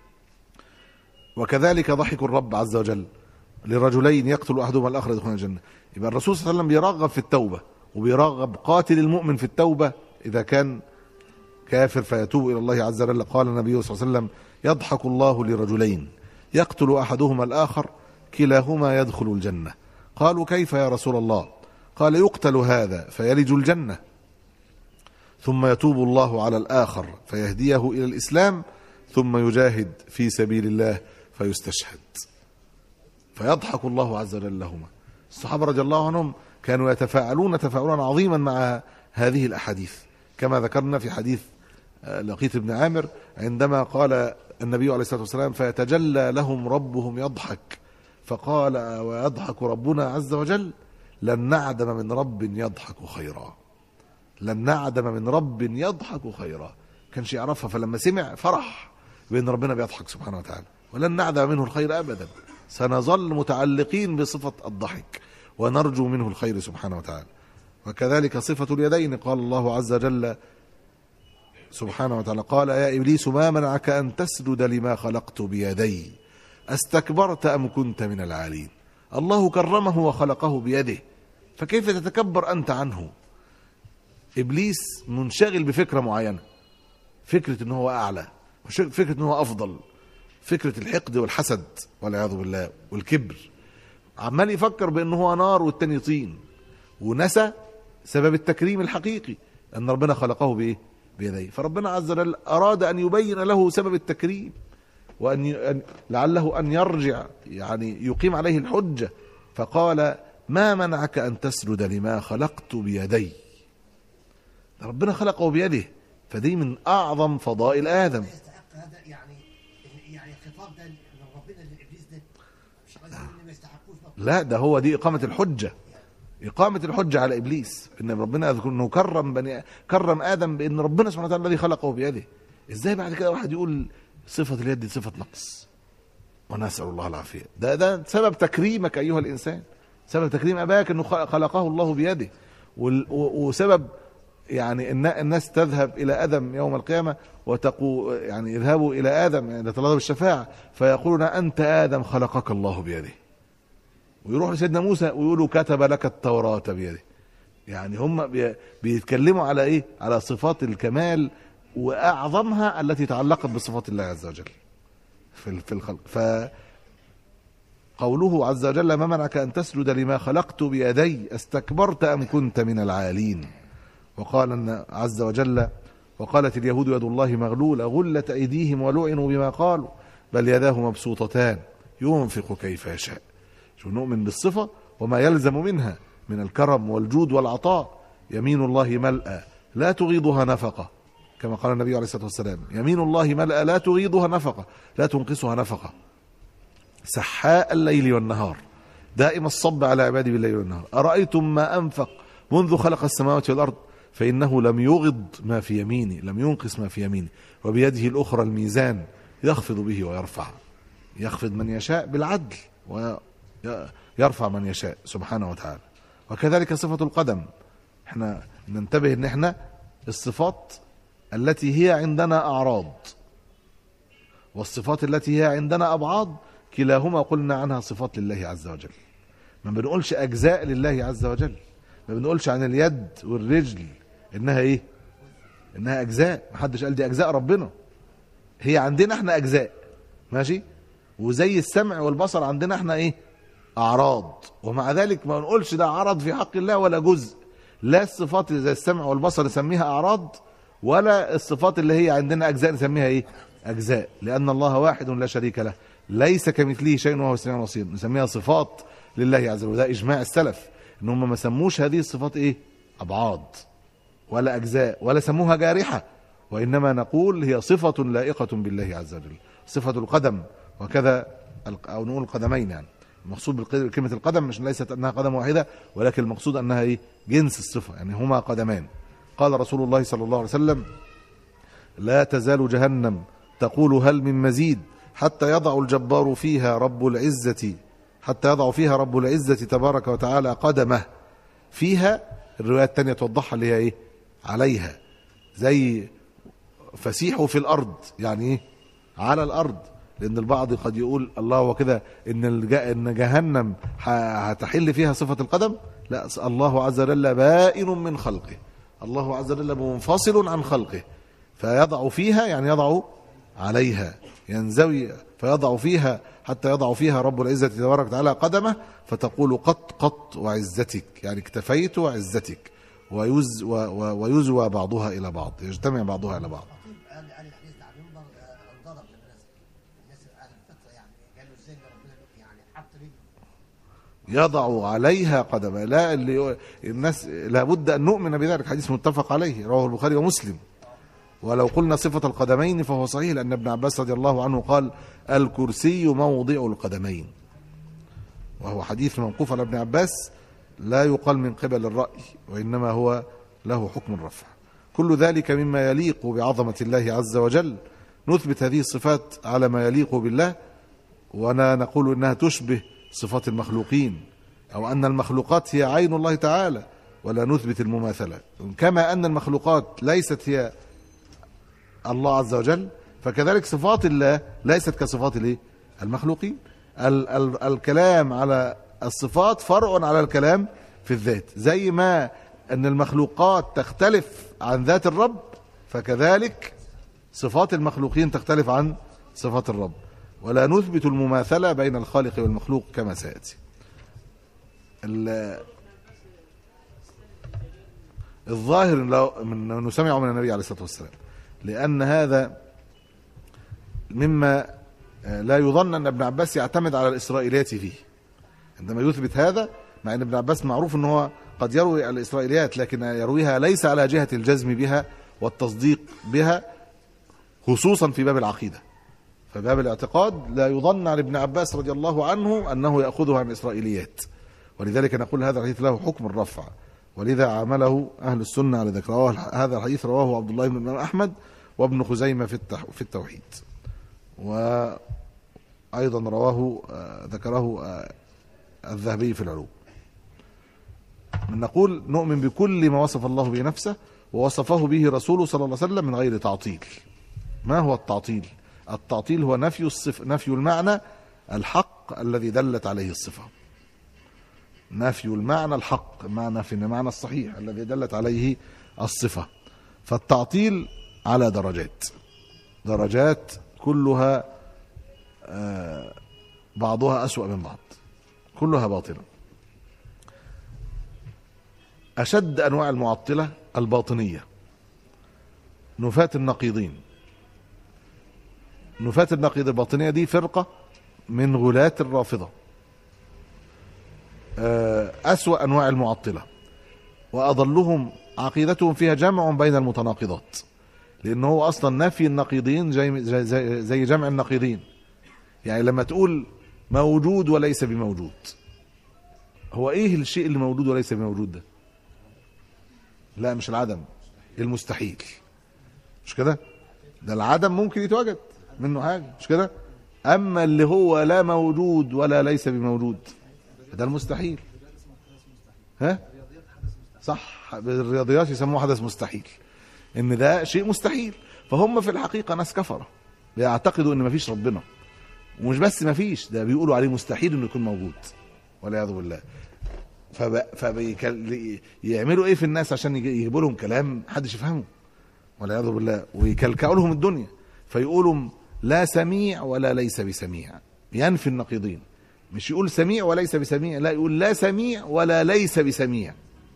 وكذلك ضحك الرب عز وجل لرجلين يقتل احدهما الاخر يدخلون الجنه يبقى الرسول صلى الله عليه وسلم بيرغب في التوبه وبيرغب قاتل المؤمن في التوبه اذا كان كافر فيتوب الى الله عز وجل قال النبي صلى الله عليه وسلم يضحك الله لرجلين يقتل احدهما الاخر كلاهما يدخل الجنه قالوا كيف يا رسول الله قال يقتل هذا فيلج الجنه ثم يتوب الله على الاخر فيهديه الى الاسلام ثم يجاهد في سبيل الله فيستشهد فيضحك الله عز وجل لهما الصحابه رضي الله عنهم كانوا يتفاعلون تفاعلا عظيما مع هذه الاحاديث كما ذكرنا في حديث لقيط بن عامر عندما قال النبي عليه الصلاه والسلام فيتجلى لهم ربهم يضحك فقال ويضحك ربنا عز وجل لن نعدم من رب يضحك خيرا لن نعدم من رب يضحك خيرا كانش يعرفها فلما سمع فرح بان ربنا بيضحك سبحانه وتعالى ولن نعدم منه الخير ابدا سنظل متعلقين بصفه الضحك ونرجو منه الخير سبحانه وتعالى وكذلك صفه اليدين قال الله عز وجل سبحانه وتعالى قال يا ابليس ما منعك ان تسجد لما خلقت بيدي استكبرت ام كنت من العالين الله كرمه وخلقه بيده فكيف تتكبر انت عنه ابليس منشغل بفكره معينه فكره ان هو اعلى فكره ان هو افضل فكرة الحقد والحسد والعياذ بالله والكبر عمال يفكر بأنه هو نار والتاني طين ونسى سبب التكريم الحقيقي أن ربنا خلقه بإيه؟ بيديه فربنا عز وجل أراد أن يبين له سبب التكريم وأن ي... أن- لعله أن يرجع يعني يقيم عليه الحجة فقال ما منعك أن تسجد لما خلقت بيدي ربنا خلقه بيده فدي من أعظم فضائل آدم يستحق هذا يعني يعني الخطاب ده من ربنا للابليس ده مش قصدي ان ما يستحقوش بقى. لا ده هو دي إقامة الحجة إقامة الحجة على إبليس إن ربنا يذكر إنه كرم بني كرم آدم بإن ربنا سبحانه وتعالى الذي خلقه بيده إزاي بعد كده واحد يقول صفة اليد دي صفة نقص ونسأل الله العافية ده ده سبب تكريمك أيها الإنسان سبب تكريم أباك إنه خ- خلقه الله بيده وال- و- وسبب يعني إن الناس تذهب إلى آدم يوم القيامة وتقو يعني يذهبوا إلى آدم يعني يتطلب الشفاعة فيقولون أنت آدم خلقك الله بيده ويروح لسيدنا موسى ويقولوا كتب لك التوراة بيده يعني هم بي- بيتكلموا على ايه على صفات الكمال واعظمها التي تعلقت بصفات الله عز وجل في ال- في الخلق ف قوله عز وجل ما منعك ان تسجد لما خلقت بيدي استكبرت ام كنت من العالين وقال ان عز وجل وقالت اليهود يد الله مغلوله غلت ايديهم ولعنوا بما قالوا بل يداه مبسوطتان ينفق كيف يشاء شو نؤمن بالصفة وما يلزم منها من الكرم والجود والعطاء يمين الله ملأى لا تغيضها نفقة كما قال النبي عليه الصلاة والسلام يمين الله ملأى لا تغيضها نفقة لا تنقصها نفقة سحاء الليل والنهار دائم الصب على عبادي بالليل والنهار أرأيتم ما أنفق منذ خلق السماوات والأرض فإنه لم يغض ما في يمينه لم ينقص ما في يمينه وبيده الأخرى الميزان يخفض به ويرفع يخفض من يشاء بالعدل ويرفع من يشاء سبحانه وتعالى وكذلك صفة القدم احنا ننتبه ان احنا الصفات التي هي عندنا أعراض والصفات التي هي عندنا أبعاد كلاهما قلنا عنها صفات لله عز وجل ما بنقولش أجزاء لله عز وجل ما بنقولش عن اليد والرجل إنها إيه إنها أجزاء محدش قال دي أجزاء ربنا هي عندنا احنا أجزاء ماشي وزي السمع والبصر عندنا احنا إيه أعراض ومع ذلك ما نقولش ده عرض في حق الله ولا جزء لا الصفات اللي زي السمع والبصر نسميها أعراض ولا الصفات اللي هي عندنا أجزاء نسميها إيه أجزاء لأن الله واحد لا شريك له ليس كمثله شيء وهو السميع البصير نسميها صفات لله عز وجل وده إجماع السلف إن هم ما سموش هذه الصفات إيه أبعاد ولا أجزاء ولا سموها جارحة وإنما نقول هي صفة لائقة بالله عز وجل صفة القدم وكذا الق- أو نقول القدمين يعني المقصود بكلمة القدم مش ليست أنها قدم واحدة ولكن المقصود أنها إيه جنس الصفة يعني هما قدمان قال رسول الله صلى الله عليه وسلم لا تزال جهنم تقول هل من مزيد حتى يضع الجبار فيها رب العزة حتى يضع فيها رب العزة تبارك وتعالى قدمه فيها الرواية الثانية توضحها اللي هي ايه عليها زي فسيحوا في الأرض يعني ايه على الأرض لأن البعض قد يقول الله وكده إن الج... إن جهنم ه- هتحل فيها صفة القدم لا الله عز وجل بائن من خلقه الله عز وجل منفصل عن خلقه فيضع فيها يعني يضع عليها ينزوي فيضع فيها حتى يضع فيها رب العزة تبارك وتعالى قدمه فتقول قط قط وعزتك يعني اكتفيت وعزتك ويز و و ويزوى بعضها إلى بعض يجتمع بعضها إلى بعض خطيب قال قال الحديث ده على المنبر آه، انضرب للناس الناس اهل الفطره يعني قالوا ازاي ده ربنا يعني حط رجله يضع عليها قدمه لا اللي الناس لابد ان نؤمن بذلك حديث متفق عليه رواه البخاري ومسلم ولو قلنا صفة القدمين فهو صحيح لأن ابن عباس رضي الله عنه قال الكرسي موضع القدمين وهو حديث موقوف على ابن عباس لا يقال من قبل الرأي وإنما هو له حكم الرفع كل ذلك مما يليق بعظمة الله عز وجل نثبت هذه الصفات على ما يليق بالله ولا نقول انها تشبه صفات المخلوقين او ان المخلوقات هي عين الله تعالى ولا نثبت المماثله كما ان المخلوقات ليست هي الله عز وجل فكذلك صفات الله ليست كصفات الايه المخلوقين ال ال الكلام على الصفات فرع على الكلام في الذات زي ما ان المخلوقات تختلف عن ذات الرب فكذلك صفات المخلوقين تختلف عن صفات الرب ولا نثبت المماثلة بين الخالق والمخلوق كما سيأتي ال- الظاهر لو من انه سمعوا من النبي عليه الصلاه والسلام لان هذا مما آه، لا يظن ان ابن عباس يعتمد على الاسرائيليات فيه عندما يثبت هذا مع ان ابن عباس معروف ان هو قد يروي الاسرائيليات لكن يرويها ليس على جهه الجزم بها والتصديق بها خصوصا في باب العقيده فباب الاعتقاد لا يظن عن ابن عباس رضي الله عنه انه ياخذها عن الاسرائيليات ولذلك نقول هذا الحديث له حكم الرفع ولذا عامله اهل السنه على ذلك رواه هذا الحديث رواه عبد الله بن الإمام احمد وابن خزيمه في التح في التوحيد وايضا رواه آه، ذكره آه، الذهبي في العلوم نقول نؤمن بكل ما وصف الله به نفسه ووصفه به رسوله صلى الله عليه وسلم من غير تعطيل ما هو التعطيل التعطيل هو نفي الصف نفي المعنى الحق الذي دلت عليه الصفه نفي المعنى الحق معنى في المعنى الصحيح الذي دلت عليه الصفه فالتعطيل على درجات درجات كلها آه، بعضها أسوأ من بعض كلها باطلة أشد أنواع المعطلة الباطنية نفاة النقيضين نفاة النقيض الباطنية دي فرقة من غلاة الرافضة آه، أسوأ أنواع المعطلة وأضلهم عقيدتهم فيها جمع بين المتناقضات لأنه هو أصلا نفي النقيضين زي, زي- زي, زي جمع النقيضين يعني لما تقول موجود وليس بموجود هو ايه الشيء اللي موجود وليس بموجود ده لا مش العدم المستحيل مش كده ده العدم ممكن يتوجد منه حاجه مش كده اما اللي هو لا موجود ولا ليس بموجود ده المستحيل ها صح بالرياضيات يسموه حدث مستحيل ان ده شيء مستحيل فهم في الحقيقه ناس كفره بيعتقدوا ان مفيش ربنا ومش بس مفيش ده بيقولوا عليه مستحيل انه يكون موجود والعياذ بالله فب... فبيكل... يعملوا ايه في الناس عشان يج- يجيبوا لهم كلام محدش يفهمه والعياذ بالله ويكلكعوا لهم الدنيا فيقولوا لا سميع ولا ليس بسميع ينفي النقيضين مش يقول سميع وليس بسميع لا يقول لا سميع ولا ليس بسميع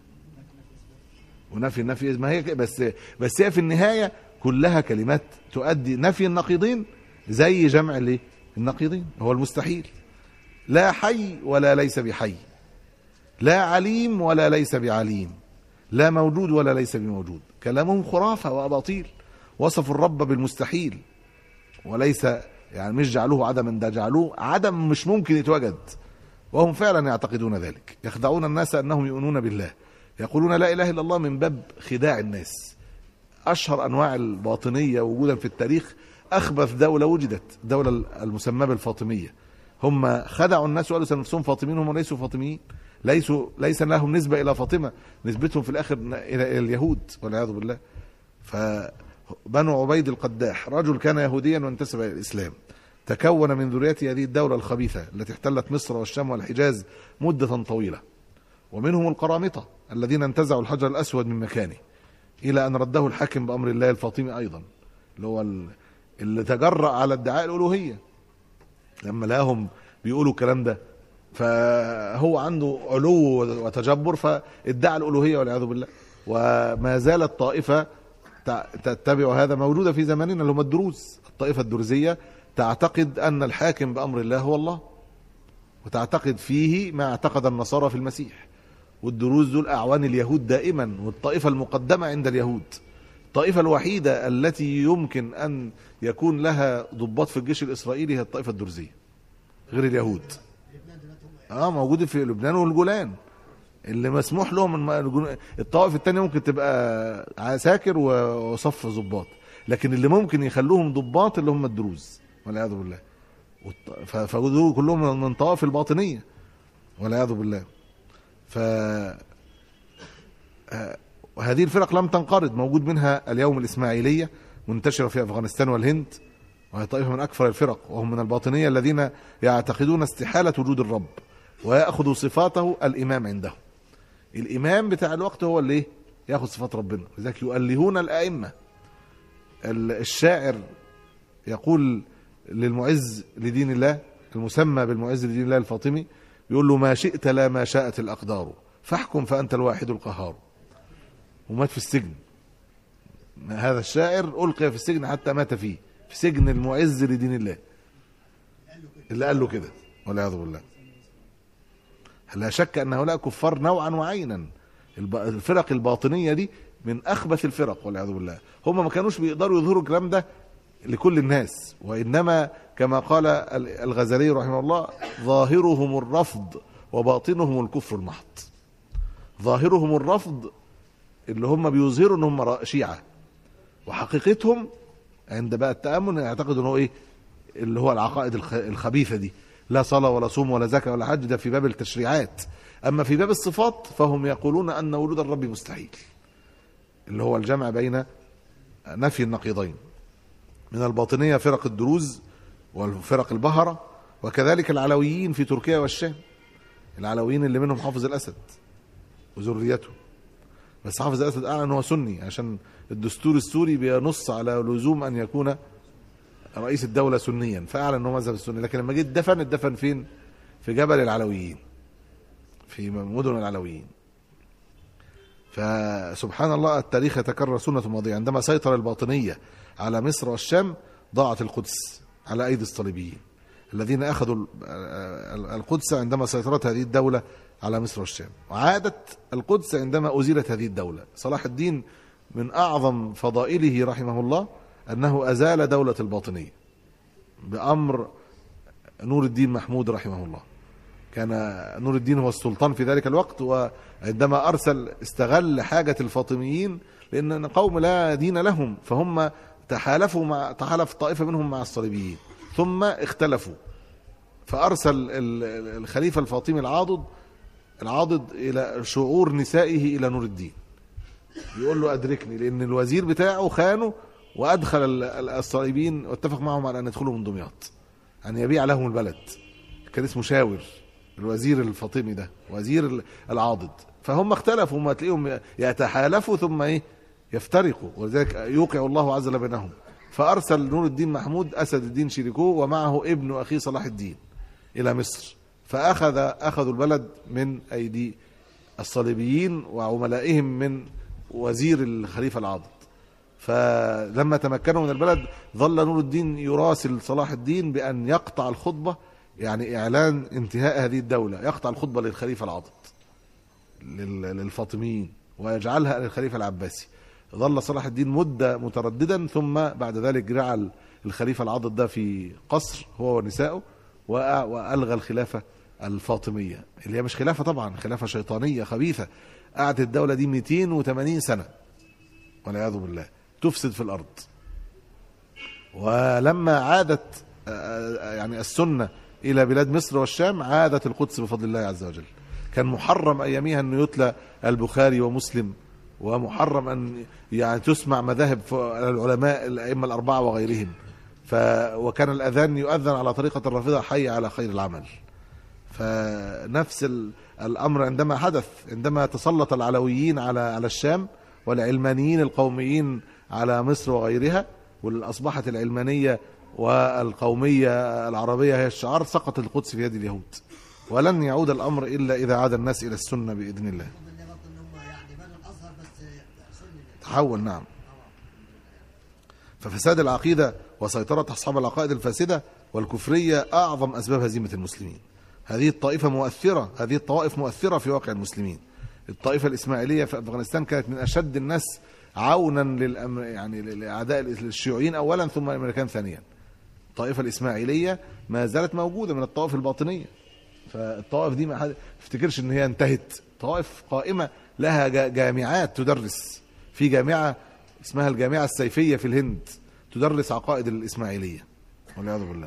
ونفي النفي ما هي ك- بس بس هي في النهايه كلها كلمات تؤدي نفي النقيضين زي جمع الايه النقيضين هو المستحيل لا حي ولا ليس بحي لا عليم ولا ليس بعليم لا موجود ولا ليس بموجود كلامهم خرافه واباطيل وصفوا الرب بالمستحيل وليس يعني مش جعلوه عدما ده جعلوه عدم مش ممكن يتوجد وهم فعلا يعتقدون ذلك يخدعون الناس انهم يؤمنون بالله يقولون لا اله الا الله من باب خداع الناس اشهر انواع الباطنيه وجودا في التاريخ اخبث دوله وجدت الدوله المسماه بالفاطميه هم خدعوا الناس وقالوا نفسهم فاطميين هم ليسوا فاطميين ليسوا ليس لهم نسبه الى فاطمه نسبتهم في الاخر الى إلى اليهود والعياذ بالله فبنو عبيد القداح رجل كان يهوديا وانتسب الى الاسلام تكون من ذريته هذه الدوله الخبيثه التي احتلت مصر والشام والحجاز مده طويله ومنهم القرامطه الذين انتزعوا الحجر الاسود من مكانه الى ان رده الحاكم بامر الله الفاطمي ايضا اللي هو ال- اللي تجرأ على ادعاء الالوهيه لما لقاهم بيقولوا الكلام ده فهو عنده علو وتجبر فادعى الالوهيه والعياذ بالله وما زالت طائفه تع- تتبع هذا موجوده في زماننا اللي هم الدروز الطائفه الدرزيه تعتقد ان الحاكم بامر الله هو الله وتعتقد فيه ما اعتقد النصارى في المسيح والدروز دول اعوان اليهود دائما والطائفه المقدمه عند اليهود الطائفه الوحيده التي يمكن ان يكون لها ضباط في الجيش الاسرائيلي هي الطائفه الدرزيه غير اليهود لبنان دلوقتي هم اه موجودين في لبنان والجولان اللي مسموح لهم الم- الجن- الطوائف التانية ممكن تبقى عساكر و- وصف ضباط لكن اللي ممكن يخلوهم ضباط اللي هم الدروز والعياذ بالله والط- ف- فدول كلهم من- من طوائف الباطنية والعياذ بالله ف آه، وهذه الفرق لم تنقرض موجود منها اليوم الإسماعيلية منتشرة في أفغانستان والهند وهي طائفة من أكثر الفرق وهم من الباطنية الذين يعتقدون استحالة وجود الرب ويأخذ صفاته الإمام عندهم الإمام بتاع الوقت هو اللي إيه؟ يأخذ صفات ربنا لذلك يؤلهون الأئمة ال- الشاعر يقول للمعز لدين الله المسمى بالمعز لدين الله الفاطمي يقول له ما شئت لا ما شاءت الأقدار فاحكم فأنت الواحد القهار ومات في السجن هذا الشاعر ألقي في السجن حتى مات فيه في سجن المعز لدين الله اللي قال له كده والعياذ بالله لا شك أن هؤلاء كفار نوعا وعينا الب- الفرق الباطنية دي من أخبث الفرق والعياذ بالله هم ما كانوش بيقدروا يظهروا الكلام ده لكل الناس وإنما كما قال ال- الغزالي رحمه الله ظاهرهم الرفض وباطنهم الكفر المحض ظاهرهم الرفض اللي هم بيظهروا ان هم را- شيعة وحقيقتهم عند بقى التأمل يعتقدوا ان هو ايه اللي هو العقائد الخ- الخبيثة دي لا صلاة ولا صوم ولا زكاة ولا حج ده في باب التشريعات أما في باب الصفات فهم يقولون أن وجود الرب مستحيل اللي هو الجمع بين نفي النقيضين من الباطنية فرق الدروز والفرق البهرة وكذلك العلويين في تركيا والشام العلويين اللي منهم حافظ الأسد وذريته بس حافظ الأسد أعلن أنه سني عشان الدستور السوري بينص على لزوم أن يكون رئيس الدولة سنيا فأعلن أنه مذهب السني لكن لما جه اتدفن اتدفن فين؟ في جبل العلويين في مدن العلويين فسبحان الله التاريخ يتكرر سنة ماضية عندما سيطر الباطنية على مصر والشام ضاعت القدس على أيدي الصليبيين الذين أخذوا ال- ال- القدس عندما سيطرت هذه الدولة على مصر والشام وعادت القدس عندما أزيلت هذه الدولة صلاح الدين من أعظم فضائله رحمه الله أنه أزال دولة الباطنية بأمر نور الدين محمود رحمه الله كان نور الدين هو السلطان في ذلك الوقت وعندما أرسل استغل حاجة الفاطميين لأن قوم لا دين لهم فهم تحالفوا مع تحالف طائفة منهم مع الصليبيين ثم اختلفوا فأرسل ال- ال- الخليفة الفاطمي العاضد العاضد إلى شعور نسائه إلى نور الدين يقول له أدركني لأن الوزير بتاعه خانه وأدخل ال- ال- الصليبيين واتفق معهم على أن يدخلوا من دمياط أن يبيع لهم البلد كان اسمه شاور الوزير الفاطمي ده وزير ال- العاضد فهم اختلفوا ما تلاقيهم يتحالفوا ثم ايه يفترقوا ولذلك يوقع الله عز وجل بينهم فارسل نور الدين محمود اسد الدين شيريكو ومعه ابن اخيه صلاح الدين الى مصر فاخذ اخذوا البلد من ايدي الصليبيين وعملائهم من وزير الخليفه العاضد فلما تمكنوا من البلد ظل نور الدين يراسل صلاح الدين بأن يقطع الخطبة يعني إعلان انتهاء هذه الدولة يقطع الخطبة للخليفة العاضد لل- للفاطميين ويجعلها للخليفة العباسي ظل صلاح الدين مدة مترددا ثم بعد ذلك جعل الخليفة العاضد ده في قصر هو ونسائه وأ- وألغى الخلافة الفاطمية اللي هي مش خلافة طبعا خلافة شيطانية خبيثة قعدت الدولة دي 280 سنة والعياذ بالله تفسد في الارض ولما عادت آه، يعني السنه الى بلاد مصر والشام عادت القدس بفضل الله عز وجل كان محرم اياميها انه يتلى البخاري ومسلم ومحرم ان يعني تسمع مذاهب ف- العلماء الائمه الاربعه وغيرهم ف وكان الاذان يؤذن على طريقه الرافضه حي على خير العمل فنفس ال- الامر عندما حدث عندما تسلط العلويين على على الشام والعلمانيين القوميين على مصر وغيرها واصبحت العلمانيه والقوميه العربيه هي الشعار سقط القدس في يد اليهود ولن يعود الامر الا اذا عاد الناس الى السنه باذن الله من برضه ان هم يعني بنوا الازهر بس سني تحول نعم ففساد العقيدة وسيطرة أصحاب العقائد الفاسدة والكفرية أعظم أسباب هزيمة المسلمين هذه الطائفة مؤثرة هذه الطوائف مؤثرة في واقع المسلمين الطائفة الإسماعيلية في أفغانستان كانت من أشد الناس عونا للأم يعني لأعداء الشيوعيين أولا ثم الأمريكان ثانيا الطائفة الإسماعيلية ما زالت موجودة من الطوائف الباطنية فالطوائف دي ما حد افتكرش ان هي انتهت طوائف قائمة لها جا- جامعات تدرس في جامعة اسمها الجامعة السيفية في الهند تدرس عقائد الإسماعيلية والعياذ بالله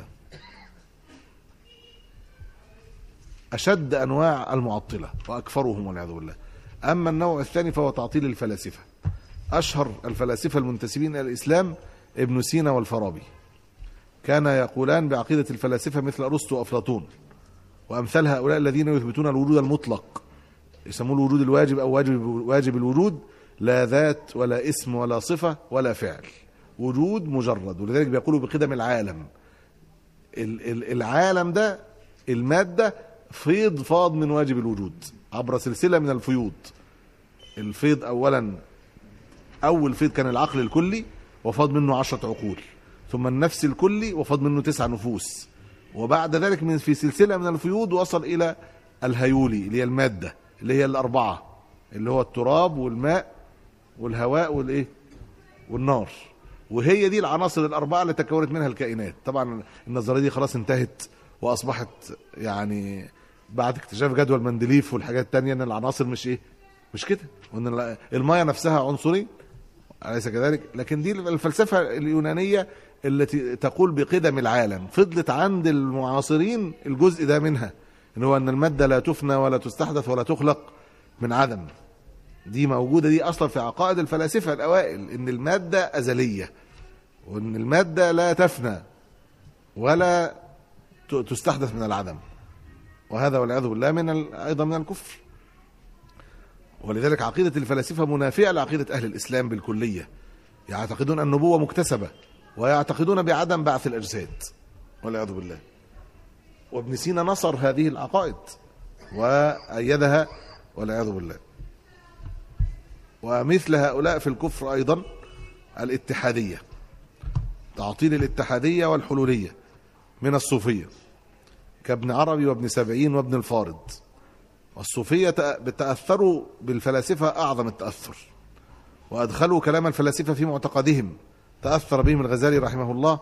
أشد أنواع المعطلة وأكثرهم والعياذ بالله أما النوع الثاني فهو تعطيل الفلاسفة أشهر الفلاسفة المنتسبين إلى الإسلام ابن سينا والفارابي كان يقولان بعقيدة الفلاسفة مثل أرسطو وأفلاطون وأمثال هؤلاء الذين يثبتون الوجود المطلق يسموه الوجود الواجب أو واجب واجب الوجود لا ذات ولا اسم ولا صفة ولا فعل وجود مجرد ولذلك بيقولوا بقدم العالم ال- ال- العالم ده المادة فيض فاض من واجب الوجود عبر سلسلة من الفيوض الفيض أولا أول فيض كان العقل الكلي وفاض منه عشرة عقول ثم النفس الكلي وفاض منه تسع نفوس وبعد ذلك من في سلسلة من الفيوض وصل إلى الهيولي اللي هي المادة اللي هي الأربعة اللي هو التراب والماء والهواء والإيه والنار وهي دي العناصر الأربعة اللي تكونت منها الكائنات طبعا النظرية دي خلاص انتهت وأصبحت يعني بعد اكتشاف جدول مندليف والحاجات التانية ان العناصر مش ايه مش كده وان ال- المية نفسها عنصرين أليس كذلك لكن دي الفلسفة اليونانية التي تقول بقدم العالم فضلت عند المعاصرين الجزء ده منها ان هو ان المادة لا تفنى ولا تستحدث ولا تخلق من عدم دي موجودة دي أصلا في عقائد الفلاسفة الأوائل إن المادة أزلية وإن المادة لا تفنى ولا ت- تستحدث من العدم وهذا والعياذ بالله من ال- أيضا من الكفر ولذلك عقيدة الفلاسفة منافية لعقيدة أهل الإسلام بالكلية يعتقدون النبوة مكتسبة ويعتقدون بعدم بعث الأجساد والعياذ بالله وابن سينا نصر هذه العقائد وأيدها والعياذ بالله ومثل هؤلاء في الكفر أيضا الاتحادية تعطيل الاتحادية والحلولية من الصوفية كابن عربي وابن سبعين وابن الفارض والصوفية تأ- بتأثروا بالفلاسفة أعظم التأثر وأدخلوا كلام الفلاسفة في معتقدهم تأثر بهم الغزالي رحمه الله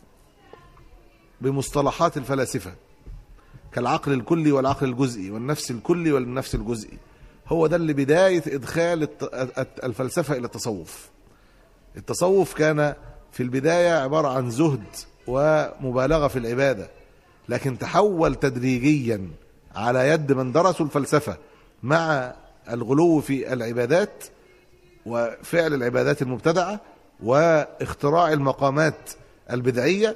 بمصطلحات الفلاسفة كالعقل الكلي والعقل الجزئي والنفس الكلي والنفس الجزئي هو ده اللي بداية إدخال الت- الفلسفة إلى التصوف التصوف كان في البداية عبارة عن زهد ومبالغة في العبادة لكن تحول تدريجيا على يد من درسوا الفلسفة مع الغلو في العبادات وفعل العبادات المبتدعة واختراع المقامات البدعية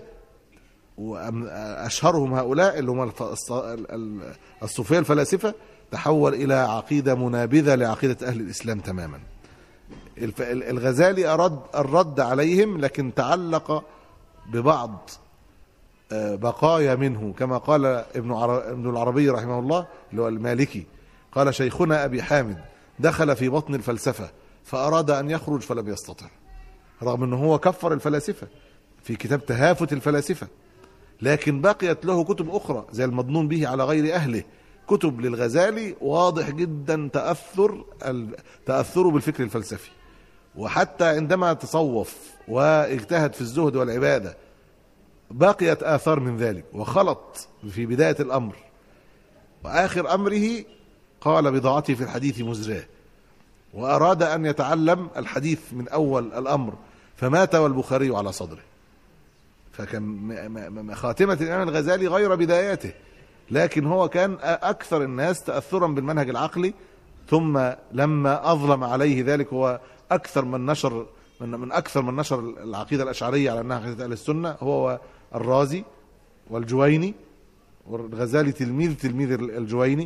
وأشهرهم هؤلاء اللي هم الف- الص- ال- ال- الصوفية الفلاسفة تحول إلى عقيدة منابذة لعقيدة أهل الإسلام تماما الف- ال- الغزالي أرد الرد عليهم لكن تعلق ببعض آه، بقايا منه كما قال ابن عر- ابن العربي رحمه الله اللي هو المالكي قال شيخنا أبي حامد دخل في بطن الفلسفة فأراد أن يخرج فلم يستطع رغم أنه هو كفر الفلاسفة في كتاب تهافت الفلاسفة لكن بقيت له كتب أخرى زي المضنون به على غير أهله كتب للغزالي واضح جدا تأثر ال- تأثره بالفكر الفلسفي وحتى عندما تصوف واجتهد في الزهد والعبادة بقيت آثار من ذلك وخلط في بداية الأمر وآخر أمره قال بضاعتي في الحديث مزراه وأراد أن يتعلم الحديث من أول الأمر فمات والبخاري على صدره فكان م- م- م- خاتمة الإمام الغزالي غير بداياته لكن هو كان أكثر الناس تأثرا بالمنهج العقلي ثم لما أظلم عليه ذلك هو أكثر من نشر من, من أكثر من نشر العقيدة الأشعرية على أنها عقيدة أهل السنة هو الرازي والجويني والغزالي تلميذ تلميذ الجويني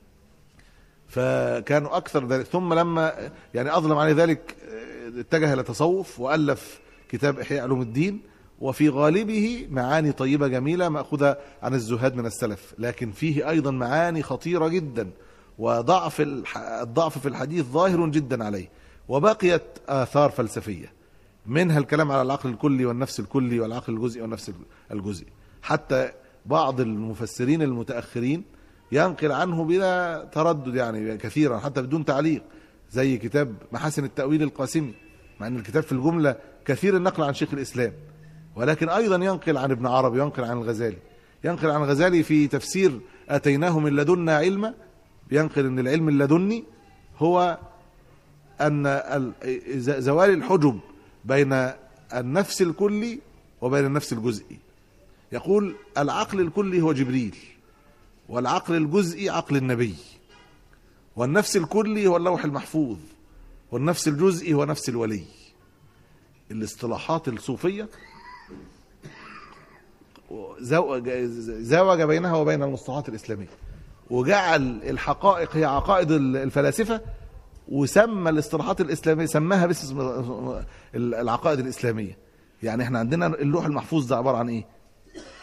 فكانوا أكثر ذلك ثم لما يعني أظلم عليه ذلك آه، اتجه إلى تصوف وألف كتاب إحياء علوم الدين وفي غالبه معاني طيبة جميلة مأخوذة عن الزهاد من السلف لكن فيه أيضا معاني خطيرة جدا وضعف الح- الضعف في الحديث ظاهر جدا عليه وبقيت آثار فلسفية منها الكلام على العقل الكلي والنفس الكلي والعقل الجزئي والنفس الجزئي حتى بعض المفسرين المتأخرين ينقل عنه بلا تردد يعني كثيرا حتى بدون تعليق زي كتاب محاسن التأويل القاسمي مع أن الكتاب في الجملة كثير النقل عن شيخ الإسلام ولكن أيضا ينقل عن ابن عربي ينقل عن الغزالي ينقل عن الغزالي في تفسير أتيناه من لدنا علما ينقل أن العلم اللدني هو أن ال- ز- زوال الحجب بين النفس الكلي وبين النفس الجزئي يقول العقل الكلي هو جبريل والعقل الجزئي عقل النبي والنفس الكلي هو اللوح المحفوظ والنفس الجزئي هو نفس الولي الاصطلاحات الصوفية زو- زوج بينها وبين المصطلحات الإسلامية وجعل الحقائق هي عقائد الفلاسفة وسمى الاصطلاحات الإسلامية سماها باسم العقائد الإسلامية يعني احنا عندنا اللوح المحفوظ ده عبارة عن ايه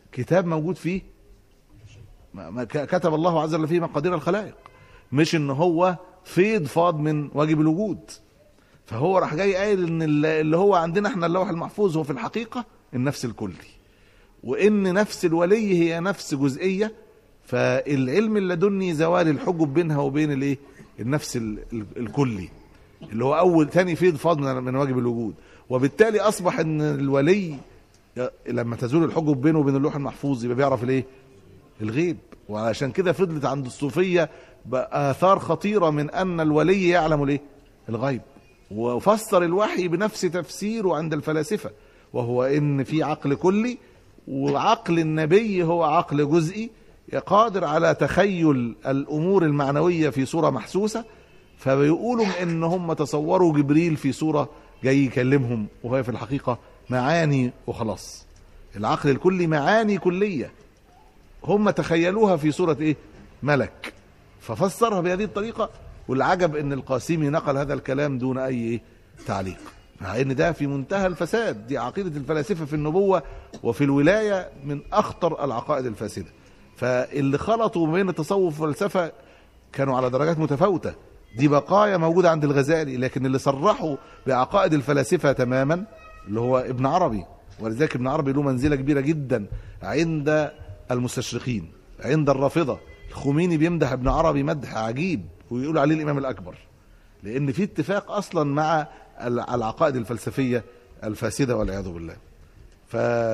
كتاب موجود فيه ما ما ك- كتب الله عز وجل فيه مقادير الخلائق مش ان هو فيض فاض من واجب الوجود فهو راح جاي قايل ان ال- اللي هو عندنا احنا اللوح المحفوظ هو في الحقيقه النفس الكلي وان نفس الولي هي نفس جزئيه فالعلم اللدني زوال الحجب بينها وبين الايه النفس ال- ال- الكلي اللي هو اول ثاني فيض فاض من من واجب الوجود وبالتالي اصبح ان الولي ي- لما تزول الحجب بينه وبين اللوح المحفوظ يبقى بيعرف الايه الغيب وعشان كده فضلت عند الصوفيه باثار خطيره من ان الولي يعلم الايه الغيب وفسر الوحي بنفس تفسيره عند الفلاسفه وهو ان في عقل كلي وعقل النبي هو عقل جزئي قادر على تخيل الامور المعنويه في صوره محسوسه فبيقولوا ان هم تصوروا جبريل في صوره جاي يكلمهم وهي في الحقيقه معاني وخلاص العقل الكلي معاني كليه هم تخيلوها في صورة ايه ملك ففسرها بهذه الطريقة والعجب ان القاسمي نقل هذا الكلام دون اي إيه؟ تعليق مع ان ده في منتهى الفساد دي عقيدة الفلاسفة في النبوة وفي الولاية من اخطر العقائد الفاسدة فاللي خلطوا بين التصوف والفلسفة كانوا على درجات متفاوتة دي بقايا موجودة عند الغزالي لكن اللي صرحوا بعقائد الفلاسفة تماما اللي هو ابن عربي ولذلك ابن عربي له منزلة كبيرة جدا عند المستشرقين عند الرافضة الخميني بيمدح ابن عربي مدح عجيب ويقول عليه الإمام الأكبر لأن في اتفاق أصلا مع ال- العقائد الفلسفية الفاسدة والعياذ بالله ف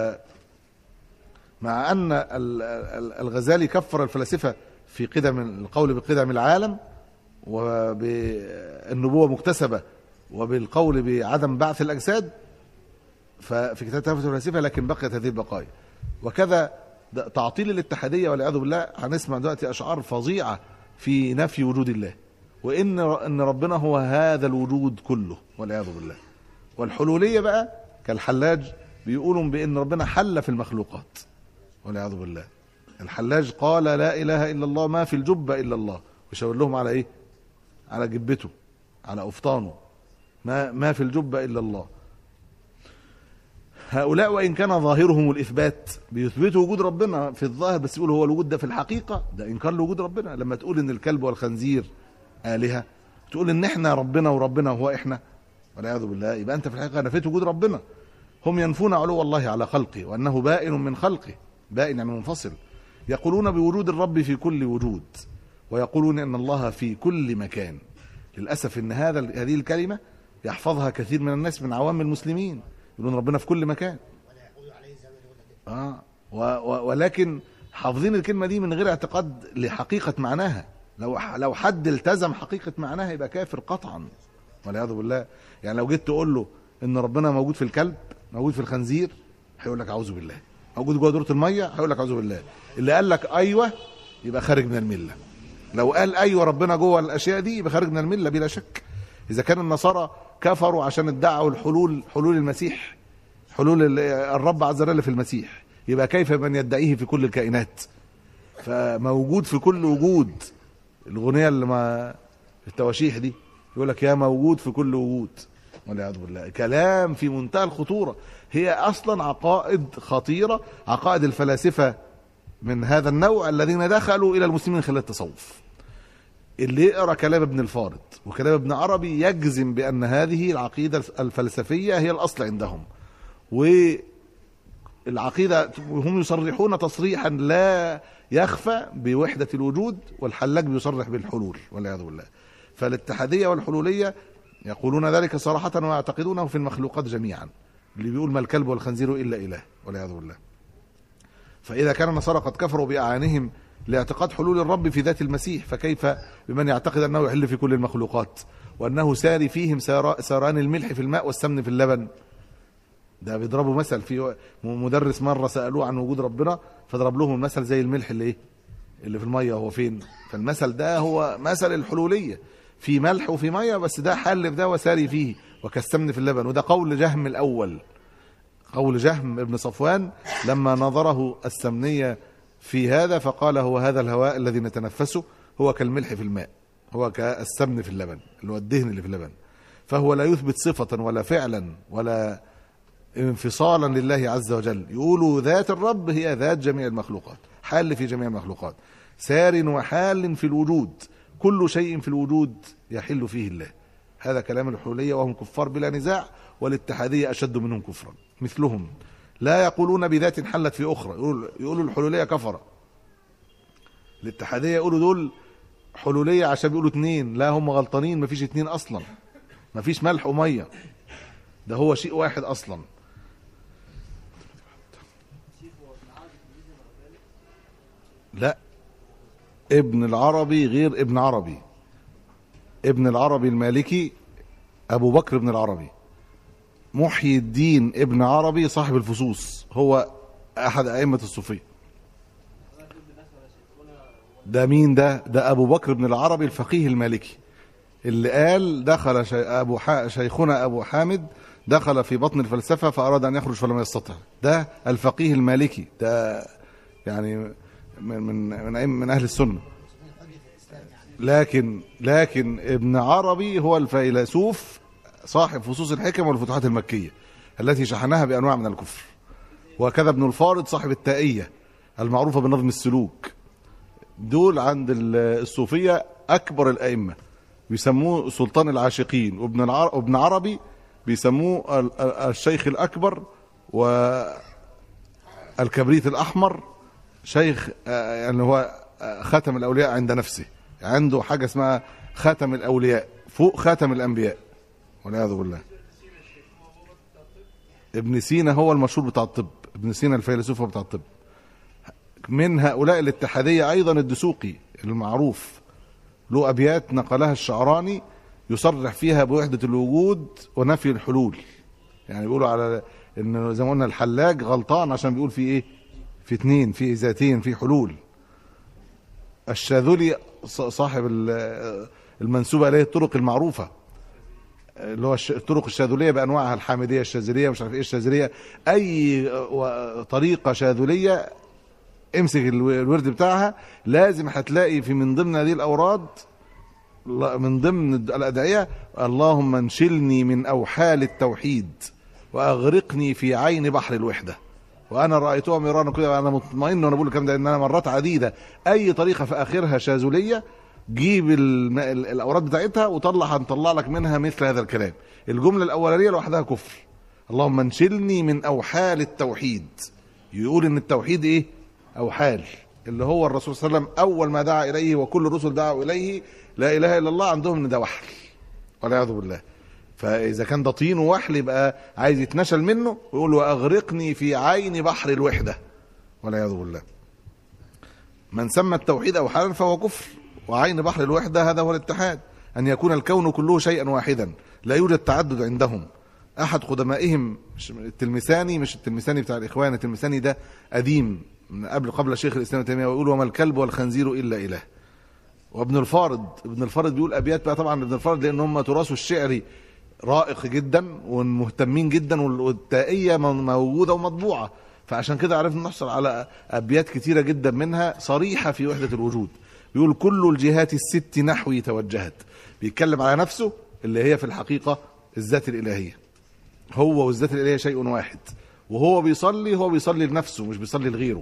مع أن ال- ال- الغزالي كفر الفلاسفة في قدم القول بقدم العالم وبالنبوة مكتسبة وبالقول بعدم بعث الأجساد ففي كتاب تهافت الفلاسفة لكن بقيت هذه البقايا وكذا ده تعطيل الاتحادية والعياذ بالله هنسمع دلوقتي أشعار فظيعة في نفي وجود الله وإن إن ربنا هو هذا الوجود كله والعياذ بالله والحلولية بقى كالحلاج بيقولوا بأن ربنا حل في المخلوقات والعياذ بالله الحلاج قال لا إله إلا الله ما في الجبة إلا الله ويشاور لهم على إيه على جبته على أفطانه ما ما في الجبة إلا الله هؤلاء وإن كان ظاهرهم الإثبات بيثبتوا وجود ربنا في الظاهر بس يقولوا هو الوجود ده في الحقيقة ده إنكار لوجود ربنا لما تقول إن الكلب والخنزير آلهة تقول إن إحنا ربنا وربنا هو إحنا والعياذ بالله يبقى أنت في الحقيقة نفيت وجود ربنا هم ينفون علو الله على خلقه وأنه بائن من خلقه بائن يعني منفصل يقولون بوجود الرب في كل وجود ويقولون ان الله في كل مكان للاسف ان هذا هذه الكلمه يحفظها كثير من الناس من عوام المسلمين يقولون ربنا في كل مكان ولا يقول عليه زمن ولا كده اه و و ولكن حافظين الكلمه دي من غير اعتقاد لحقيقه معناها لو لو حد التزم حقيقه معناها يبقى كافر قطعا والعياذ بالله يعني لو جيت تقول له ان ربنا موجود في الكلب موجود في الخنزير هيقول لك اعوذ بالله موجود جوه دوره الميه هيقول لك اعوذ بالله اللي قال لك ايوه يبقى خارج من المله لو قال ايوه ربنا جوه الاشياء دي يبقى خارج من المله بلا شك اذا كان النصارى كفروا عشان ادعوا الحلول حلول المسيح حلول ال- الرب عز وجل في المسيح يبقى كيف من يدعيه في كل الكائنات فموجود في كل وجود الغنية اللي ما التواشيح دي يقول لك يا موجود في كل وجود والعياذ بالله كلام في منتهى الخطورة هي أصلا عقائد خطيرة عقائد الفلاسفة من هذا النوع الذين دخلوا إلى المسلمين خلال التصوف اللي يقرا كلام ابن الفارض وكلام ابن عربي يجزم بأن هذه العقيدة الفلسفية هي الأصل عندهم والعقيدة هم يصرحون تصريحا لا يخفى بوحدة الوجود والحلاج بيصرح بالحلول والعياذ بالله فالاتحادية والحلولية يقولون ذلك صراحة ويعتقدونه في المخلوقات جميعا اللي بيقول ما الكلب والخنزير إلا إله والعياذ بالله فإذا كان النصارى قد كفروا بأعانهم لاعتقاد حلول الرب في ذات المسيح فكيف بمن يعتقد أنه يحل في كل المخلوقات وأنه ساري فيهم سارا- ساران الملح في الماء والسمن في اللبن ده بيضربوا مثل في مدرس مرة سألوه عن وجود ربنا فضرب لهم المثل زي الملح اللي ايه اللي في المية هو فين فالمثل ده هو مثل الحلولية في ملح وفي مية بس ده حل في ده وساري فيه وكالسمن في اللبن وده قول جهم الأول قول جهم ابن صفوان لما نظره السمنية في هذا فقال هو هذا الهواء الذي نتنفسه هو كالملح في الماء هو كالسمن في اللبن اللي هو الدهن اللي في اللبن فهو لا يثبت صفة ولا فعلا ولا انفصالا لله عز وجل يقولوا ذات الرب هي ذات جميع المخلوقات حال في جميع المخلوقات سار وحال في الوجود كل شيء في الوجود يحل فيه الله هذا كلام الحلولية وهم كفار بلا نزاع والاتحادية أشد منهم كفرا مثلهم لا يقولون بذات حلت في أخرى يقولوا, يقولوا الحلولية كفرة الاتحادية يقولوا دول حلولية عشان بيقولوا اتنين لا هم غلطانين مفيش اتنين أصلا مفيش ملح ومية ده هو شيء واحد أصلا لا ابن العربي غير ابن عربي ابن العربي المالكي ابو بكر بن العربي محيي الدين ابن عربي صاحب الفصوص هو احد ائمه الصوفيه ده مين ده ده ابو بكر بن العربي الفقيه المالكي اللي قال دخل شي ابو ح... شيخنا ابو حامد دخل في بطن الفلسفه فاراد ان يخرج فلم يستطع ده الفقيه المالكي ده يعني من من من, من اهل السنه لكن لكن ابن عربي هو الفيلسوف صاحب فصوص الحكم والفتوحات المكية التي شحنها بأنواع من الكفر وكذا ابن الفارض صاحب التائية المعروفة بنظم السلوك دول عند الصوفية أكبر الأئمة بيسموه سلطان العاشقين وابن العر... وابن عربي بيسموه ال- ال- الشيخ الأكبر والكبريت الأحمر شيخ آه، يعني هو آه، خاتم الأولياء عند نفسه عنده حاجة اسمها خاتم الأولياء فوق خاتم الأنبياء والعياذ بالله ابن سينا هو المشهور بتاع الطب ابن سينا الفيلسوف هو بتاع الطب من هؤلاء الاتحادية أيضا الدسوقي المعروف له أبيات نقلها الشعراني يصرح فيها بوحدة الوجود ونفي الحلول يعني بيقولوا على ان زي ما قلنا الحلاج غلطان عشان بيقول في ايه في اتنين في ذاتين في حلول الشاذلي ص- صاحب ال- المنسوبة إليه الطرق المعروفة اللي هو الش- الطرق الشاذلية بأنواعها الحامدية الشاذلية مش عارف إيه الشاذلية أي و- طريقة شاذلية امسك الو- الورد بتاعها لازم هتلاقي في من ضمن هذه الأوراد لا- من ضمن الأدعية اللهم انشلني من أوحال التوحيد وأغرقني في عين بحر الوحدة وانا رايتها مرارا كده انا مطمئن وانا بقول الكلام ده ان انا مرات عديده اي طريقه في اخرها شاذليه جيب الم- ال- الاوراد بتاعتها وطلع هنطلع لك منها مثل هذا الكلام الجمله الاولانيه لوحدها كفر اللهم انشلني من اوحال التوحيد يقول ان التوحيد ايه اوحال اللي هو الرسول صلى الله عليه وسلم اول ما دعا اليه وكل الرسل دعوا اليه لا اله الا الله عندهم ان ده وحل والعياذ بالله فاذا كان ده طين ووحل يبقى عايز يتنشل منه ويقول واغرقني في عين بحر الوحده والعياذ بالله من سمى التوحيد اوحالا فهو كفر وعين بحر الوحده هذا هو الاتحاد ان يكون الكون كله شيئا واحدا لا يوجد تعدد عندهم احد قدمائهم مش- التلمساني مش التلمساني بتاع الاخوان التلمساني ده قديم من قبل قبل شيخ الاسلام ابن تيميه ويقول وما الكلب والخنزير الا اله وابن الفارض ابن الفارض بيقول ابيات بقى طبعا ابن الفارض لان هم تراثه الشعري رائق جدا ومهتمين جدا وال- والتائيه م- موجوده ومطبوعه فعشان كده عرفنا نحصل على ابيات كتيره جدا منها صريحه في وحده الوجود بيقول كل الجهات الست نحوي توجهت بيتكلم على نفسه اللي هي في الحقيقه الذات الالهيه هو والذات الالهيه شيء واحد وهو بيصلي هو بيصلي لنفسه مش بيصلي لغيره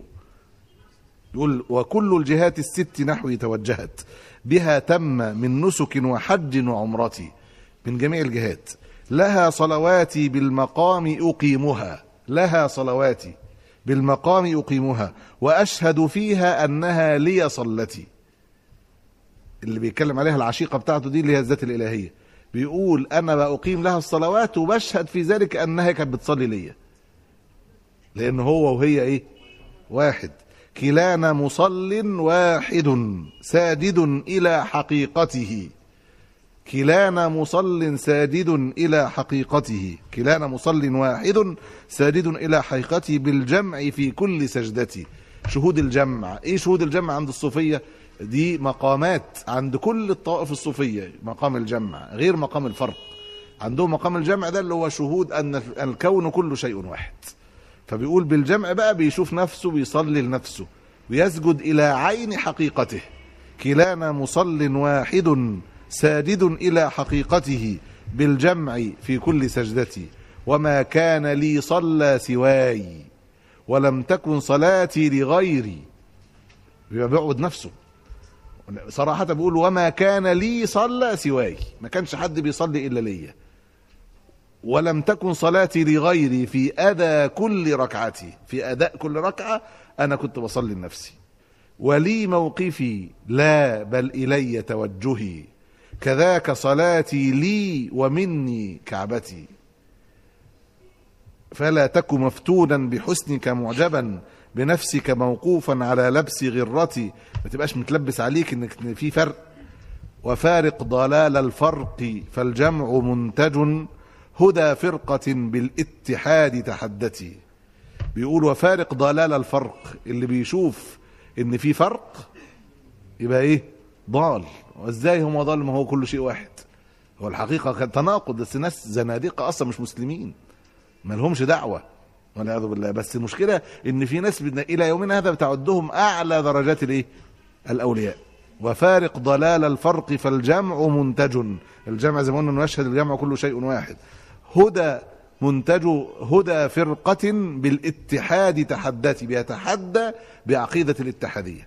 يقول وكل الجهات الست نحوي توجهت بها تم من نسك وحج وعمرتي من جميع الجهات لها صلواتي بالمقام أقيمها لها صلواتي بالمقام أقيمها وأشهد فيها أنها لي صلتي اللي بيتكلم عليها العشيقة بتاعته دي اللي هي الذات الإلهية بيقول أنا بأقيم لها الصلوات وبشهد في ذلك أنها كانت بتصلي ليا لأن هو وهي إيه واحد كلانا مصل واحد ساجد إلى حقيقته كلانا مصل ساجد إلى حقيقته كلانا مصل واحد ساجد إلى حقيقته بالجمع في كل سجدته شهود الجمع إيه شهود الجمع عند الصوفية دي مقامات عند كل الطوائف الصوفية مقام الجمع غير مقام الفرق عندهم مقام الجمع ده اللي هو شهود أن الكون كله شيء واحد فبيقول بالجمع بقى بيشوف نفسه بيصلي لنفسه ويسجد إلى عين حقيقته كلانا مصل واحد ساجد إلى حقيقته بالجمع في كل سجدتي وما كان لي صلى سواي ولم تكن صلاتي لغيري يبقى بيعبد نفسه صراحة بيقول وما كان لي صلى سواي ما كانش حد بيصلي إلا ليا ولم تكن صلاتي لغيري في أدى كل ركعتي في أداء كل ركعة أنا كنت بصلي لنفسي ولي موقفي لا بل إلي توجهي كذاك صلاتي لي ومني كعبتي فلا تك مفتونا بحسنك معجبا بنفسك موقوفا على لبس غرتي ما تبقاش متلبس عليك انك في فرق وفارق ضلال الفرق فالجمع منتج هدى فرقة بالاتحاد تحدتي بيقول وفارق ضلال الفرق اللي بيشوف ان في فرق يبقى ايه ضال وازاي هو ضال ما هو كل شيء واحد هو الحقيقة كان تناقض بس ناس زنادقة اصلا مش مسلمين ما لهمش دعوة والعياذ بالله بس المشكلة ان في ناس بدنا الى يومنا هذا بتعدهم اعلى درجات الايه الاولياء وفارق ضلال الفرق فالجمع منتج الجمع زي ما قلنا انه يشهد الجمع كل شيء واحد هدى منتج هدى فرقة بالاتحاد تحدتي بيتحدى بعقيدة الاتحادية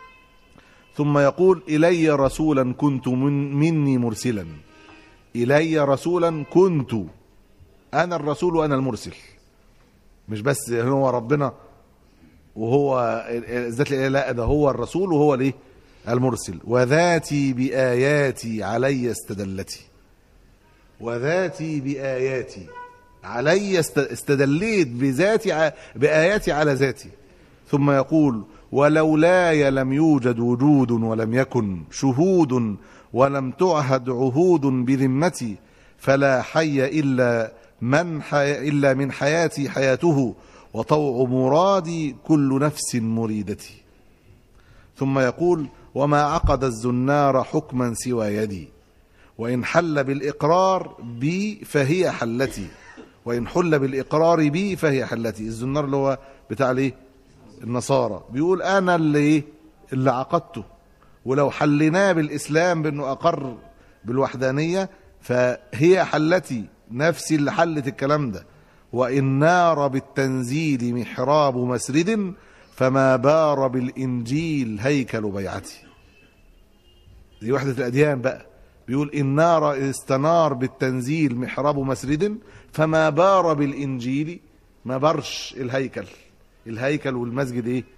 ثم يقول إلي رسولا كنت من مني مرسلا إلي رسولا كنت أنا الرسول وأنا المرسل مش بس هو ربنا وهو ذات الإله لا ده هو الرسول وهو الايه المرسل وذاتي بآياتي علي استدلتي وذاتي بآياتي علي است- استدليت بذاتي ع- بآياتي على ذاتي ثم يقول ولولاي لم يوجد وجود ولم يكن شهود ولم تعهد عهود بذمتي فلا حي إلا من حي إلا من حياتي حياته وطوع مرادي كل نفس مريدتي ثم يقول وما عقد الزنار حكما سوى يدي وإن حل بالإقرار بي فهي حلتي وإن حل بالإقرار بي فهي حلتي الزنار اللي هو بتاع الايه النصارى بيقول أنا اللي إيه؟ اللي عقدته ولو حليناه بالإسلام بأنه أقر بالوحدانية فهي حلتي نفسي اللي حلت الكلام ده وإن نار بالتنزيل محراب مسرد فما بار بالإنجيل هيكل بيعتي دي وحدة الأديان بقى بيقول إن نار استنار بالتنزيل محراب مسرد فما بار بالإنجيل ما برش الهيكل الهيكل والمسجد إيه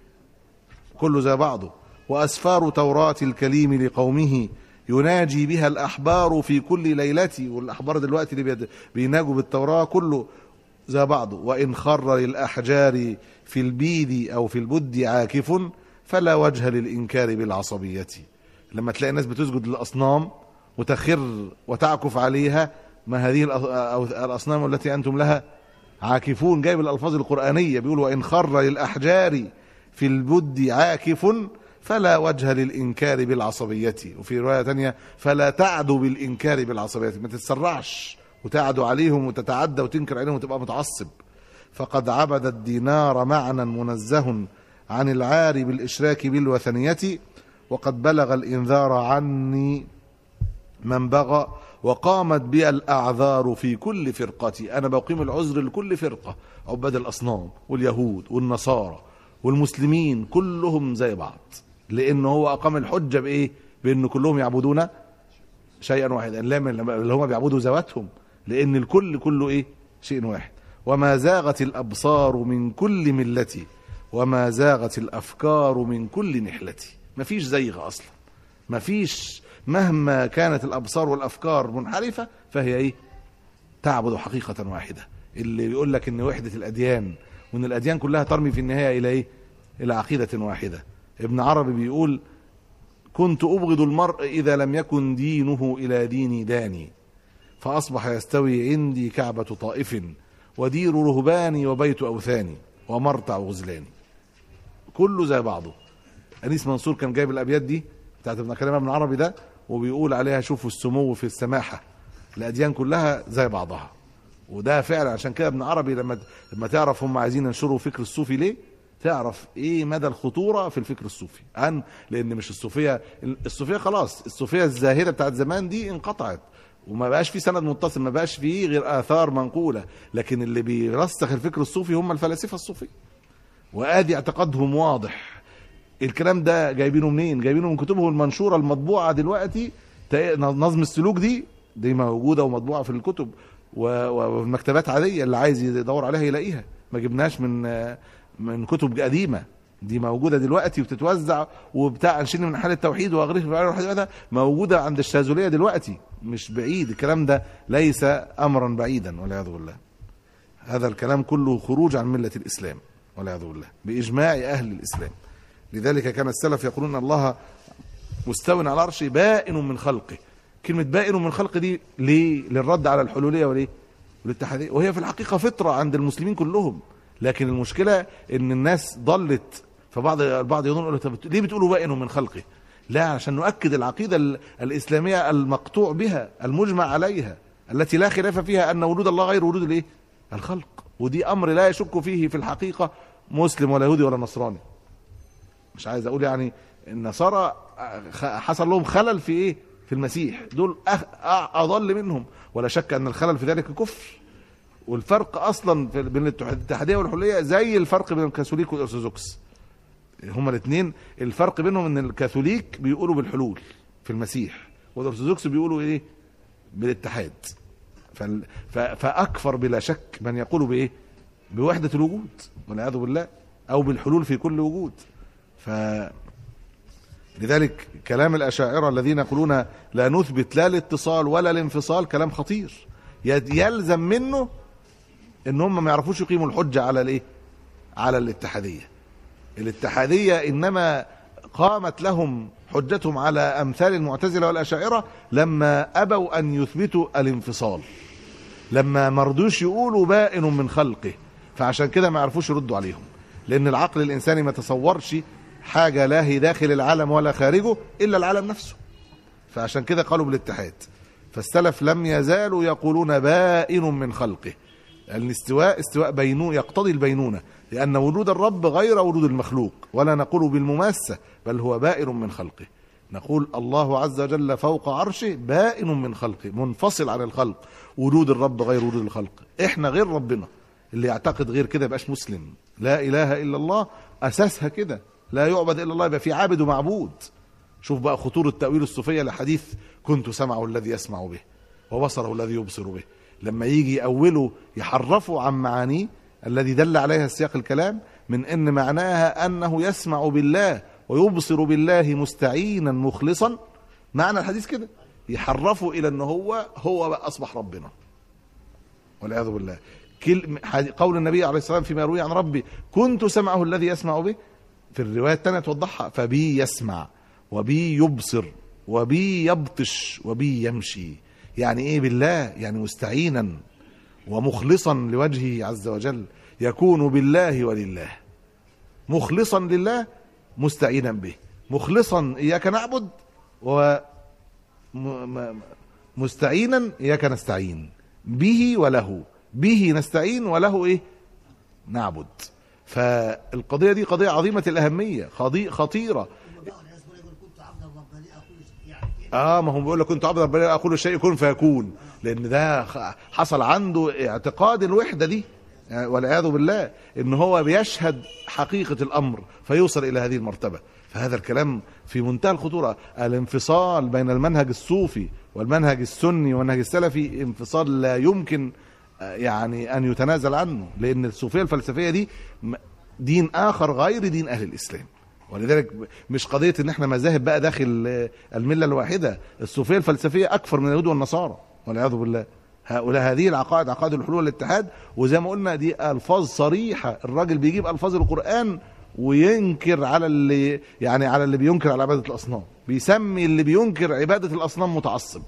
كله زي بعضه وأسفار توراة الكليم لقومه يناجي بها الأحبار في كل ليلة والأحبار دلوقتي اللي بيد- بيناجوا بالتوراة كله زي بعضه وإن خر للأحجار في البيد أو في البد عاكف فلا وجه للإنكار بالعصبية لما تلاقي الناس بتسجد للأصنام وتخر وتعكف عليها ما هذه الأ- أو- الأصنام التي أنتم لها عاكفون جايب الألفاظ القرآنية بيقول وإن خر للأحجار في البد عاكف فلا وجه للإنكار بالعصبية وفي رواية تانية فلا تعدو بالإنكار بالعصبية ما تتسرعش وتعدو عليهم وتتعدى وتنكر عليهم وتبقى متعصب فقد عبد الدينار معنى منزه عن العار بالإشراك بالوثنية وقد بلغ الإنذار عني من بغى وقامت بي الأعذار في كل فرقة أنا بقيم العذر لكل فرقة عباد الأصنام واليهود والنصارى والمسلمين كلهم زي بعض لأن هو أقام الحجة بإيه بأن كلهم يعبدون شيئا واحدا لا من اللي هم بيعبدوا ذواتهم لأن الكل كله إيه شيء واحد وما زاغت الأبصار من كل ملتي وما زاغت الأفكار من كل نحلتي مفيش زيغ أصلا مفيش مهما كانت الابصار والافكار منحرفه فهي ايه تعبد حقيقه واحده اللي يقول لك ان وحده الاديان وان الاديان كلها ترمي في النهايه الى ايه الى عقيده واحده ابن عربي بيقول كنت ابغض المرء اذا لم يكن دينه الى ديني داني فاصبح يستوي عندي كعبه طائف ودير رهباني وبيت اوثاني ومرتع غزلاني كله زي بعضه انيس منصور كان جايب الابيات دي بتاعت ابن كلام ابن عربي ده وبيقول عليها شوفوا السمو في السماحه الاديان كلها زي بعضها وده فعلا عشان كده ابن عربي لما لما تعرف هم عايزين ينشروا فكر الصوفي ليه تعرف ايه مدى الخطوره في الفكر الصوفي عن لان مش الصوفيه الصوفيه خلاص الصوفيه الزاهده بتاعت زمان دي انقطعت وما بقاش في سند متصل ما بقاش فيه غير اثار منقوله لكن اللي بيرسخ الفكر الصوفي هم الفلاسفه الصوفيه وادي اعتقادهم واضح الكلام ده جايبينه منين جايبينه من كتبهم المنشوره المطبوعه دلوقتي تا- نظم السلوك دي دي موجوده ومطبوعه في الكتب و- و- وفي مكتبات عاديه اللي عايز يدور عليها يلاقيها ما جبناش من من كتب قديمه دي موجوده دلوقتي وبتتوزع وبتاع انشين من حال التوحيد واغريق في الحديث موجوده عند الشاذليه دلوقتي مش بعيد الكلام ده ليس امرا بعيدا والعياذ بالله هذا الكلام كله خروج عن مله الاسلام والعياذ بالله باجماع اهل الاسلام لذلك كان السلف يقولون ان الله مستو على العرش بائن من خلقه كلمة بائن من خلقه دي ليه للرد على الحلولية وليه والاتحادية وهي في الحقيقة فطرة عند المسلمين كلهم لكن المشكلة ان الناس ضلت فبعض البعض يظن يقول طب ليه بتقولوا بائن من خلقه لا عشان نؤكد العقيدة ال- الإسلامية المقطوع بها المجمع عليها التي لا خلاف فيها أن وجود الله غير وجود الايه الخلق ودي أمر لا يشك فيه في الحقيقة مسلم ولا يهودي ولا نصراني مش عايز اقول يعني النصارى خ- حصل لهم خلل في ايه في المسيح دول أخ- أ- اضل منهم ولا شك ان الخلل في ذلك كفر والفرق اصلا في- بين الاتحاديه والحليه زي الفرق بين الكاثوليك والارثوذكس هما الاثنين الفرق بينهم ان الكاثوليك بيقولوا بالحلول في المسيح والارثوذكس بيقولوا ايه بالاتحاد فال- ف- فاكفر بلا شك من يقول بايه بوحده الوجود والعياذ بالله او بالحلول في كل وجود ف لذلك كلام الأشاعرة الذين يقولون لا نثبت لا الاتصال ولا الانفصال كلام خطير يد- يلزم منه ان هم ما يعرفوش يقيموا الحجة على الايه على الاتحادية الاتحادية انما قامت لهم حجتهم على امثال المعتزلة والاشاعرة لما ابوا ان يثبتوا الانفصال لما مرضوش يقولوا بائن من خلقه فعشان كده ما عرفوش يردوا عليهم لان العقل الانساني ما تصورش حاجه لا هي داخل العالم ولا خارجه الا العالم نفسه فعشان كده قالوا بالاتحاد فالسلف لم يزالوا يقولون بائن من خلقه الاستواء استواء بينون يقتضي البينونه لان وجود الرب غير وجود المخلوق ولا نقول بالمماسه بل هو بائن من خلقه نقول الله عز وجل فوق عرشه بائن من خلقه منفصل عن الخلق وجود الرب غير وجود الخلق احنا غير ربنا اللي يعتقد غير كده يبقاش مسلم لا اله الا الله اساسها كده لا يعبد الا الله يبقى في عابد ومعبود شوف بقى خطورة التأويل الصوفية لحديث كنت سمعه الذي يسمع به وبصره الذي يبصر به لما يجي يأولوا يحرفوا عن معانيه الذي دل عليها سياق الكلام من ان معناها انه يسمع بالله ويبصر بالله مستعينا مخلصا معنى الحديث كده يحرفوا الى ان هو هو بقى اصبح ربنا والعياذ بالله كل حدي- قول النبي عليه الصلاه والسلام فيما يروي عن ربي كنت سمعه الذي يسمع به في الروايه الثانيه توضحها فبي يسمع وبي يبصر وبي يبطش وبي يمشي يعني ايه بالله يعني مستعينا ومخلصا لوجهه عز وجل يكون بالله ولله مخلصا لله مستعينا به مخلصا اياك نعبد و م- م- مستعينا اياك نستعين به وله به نستعين وله ايه نعبد فالقضيه دي قضيه عظيمه الاهميه قضيه خطيره بعض الناس بيقول يقول كنت عبدا رباني اقول يعني إيه؟ اه ما هو بيقول لك كنت عبد ربنا اقول الشيء يكون فيكون لان ده خ- حصل عنده اعتقاد الوحده دي يعني والعياذ بالله ان هو بيشهد حقيقه الامر فيوصل الى هذه المرتبه فهذا الكلام في منتهى الخطوره الانفصال بين المنهج الصوفي والمنهج السني والمنهج السلفي انفصال لا يمكن آه، يعني ان يتنازل عنه لان الصوفيه الفلسفيه دي م- دين اخر غير دين اهل الاسلام ولذلك مش قضيه ان احنا مذاهب بقى داخل آه، المله الواحده الصوفيه الفلسفيه اكثر من اليهود والنصارى والعياذ بالله هؤلاء هذه العقائد عقائد الحلول والاتحاد وزي ما قلنا دي الفاظ صريحه الراجل بيجيب الفاظ القران وينكر على اللي يعني على اللي بينكر على عباده الاصنام بيسمي اللي بينكر عباده الاصنام متعصب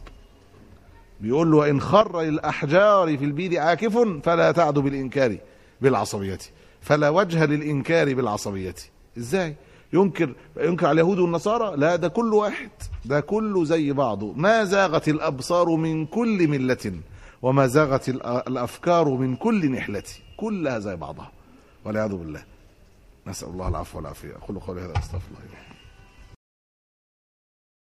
بيقول له وان خر للاحجار في البيد عاكف فلا تعد بالانكار بالعصبيه فلا وجه للانكار بالعصبيه ازاي ينكر ينكر على اليهود والنصارى لا ده كل واحد ده كله زي بعضه ما زاغت الابصار من كل مله وما زاغت الأ- الافكار من كل نحله كلها زي بعضها والعياذ بالله نسال الله العفو والعافيه اقول قولي هذا استغفر الله لي ولكم.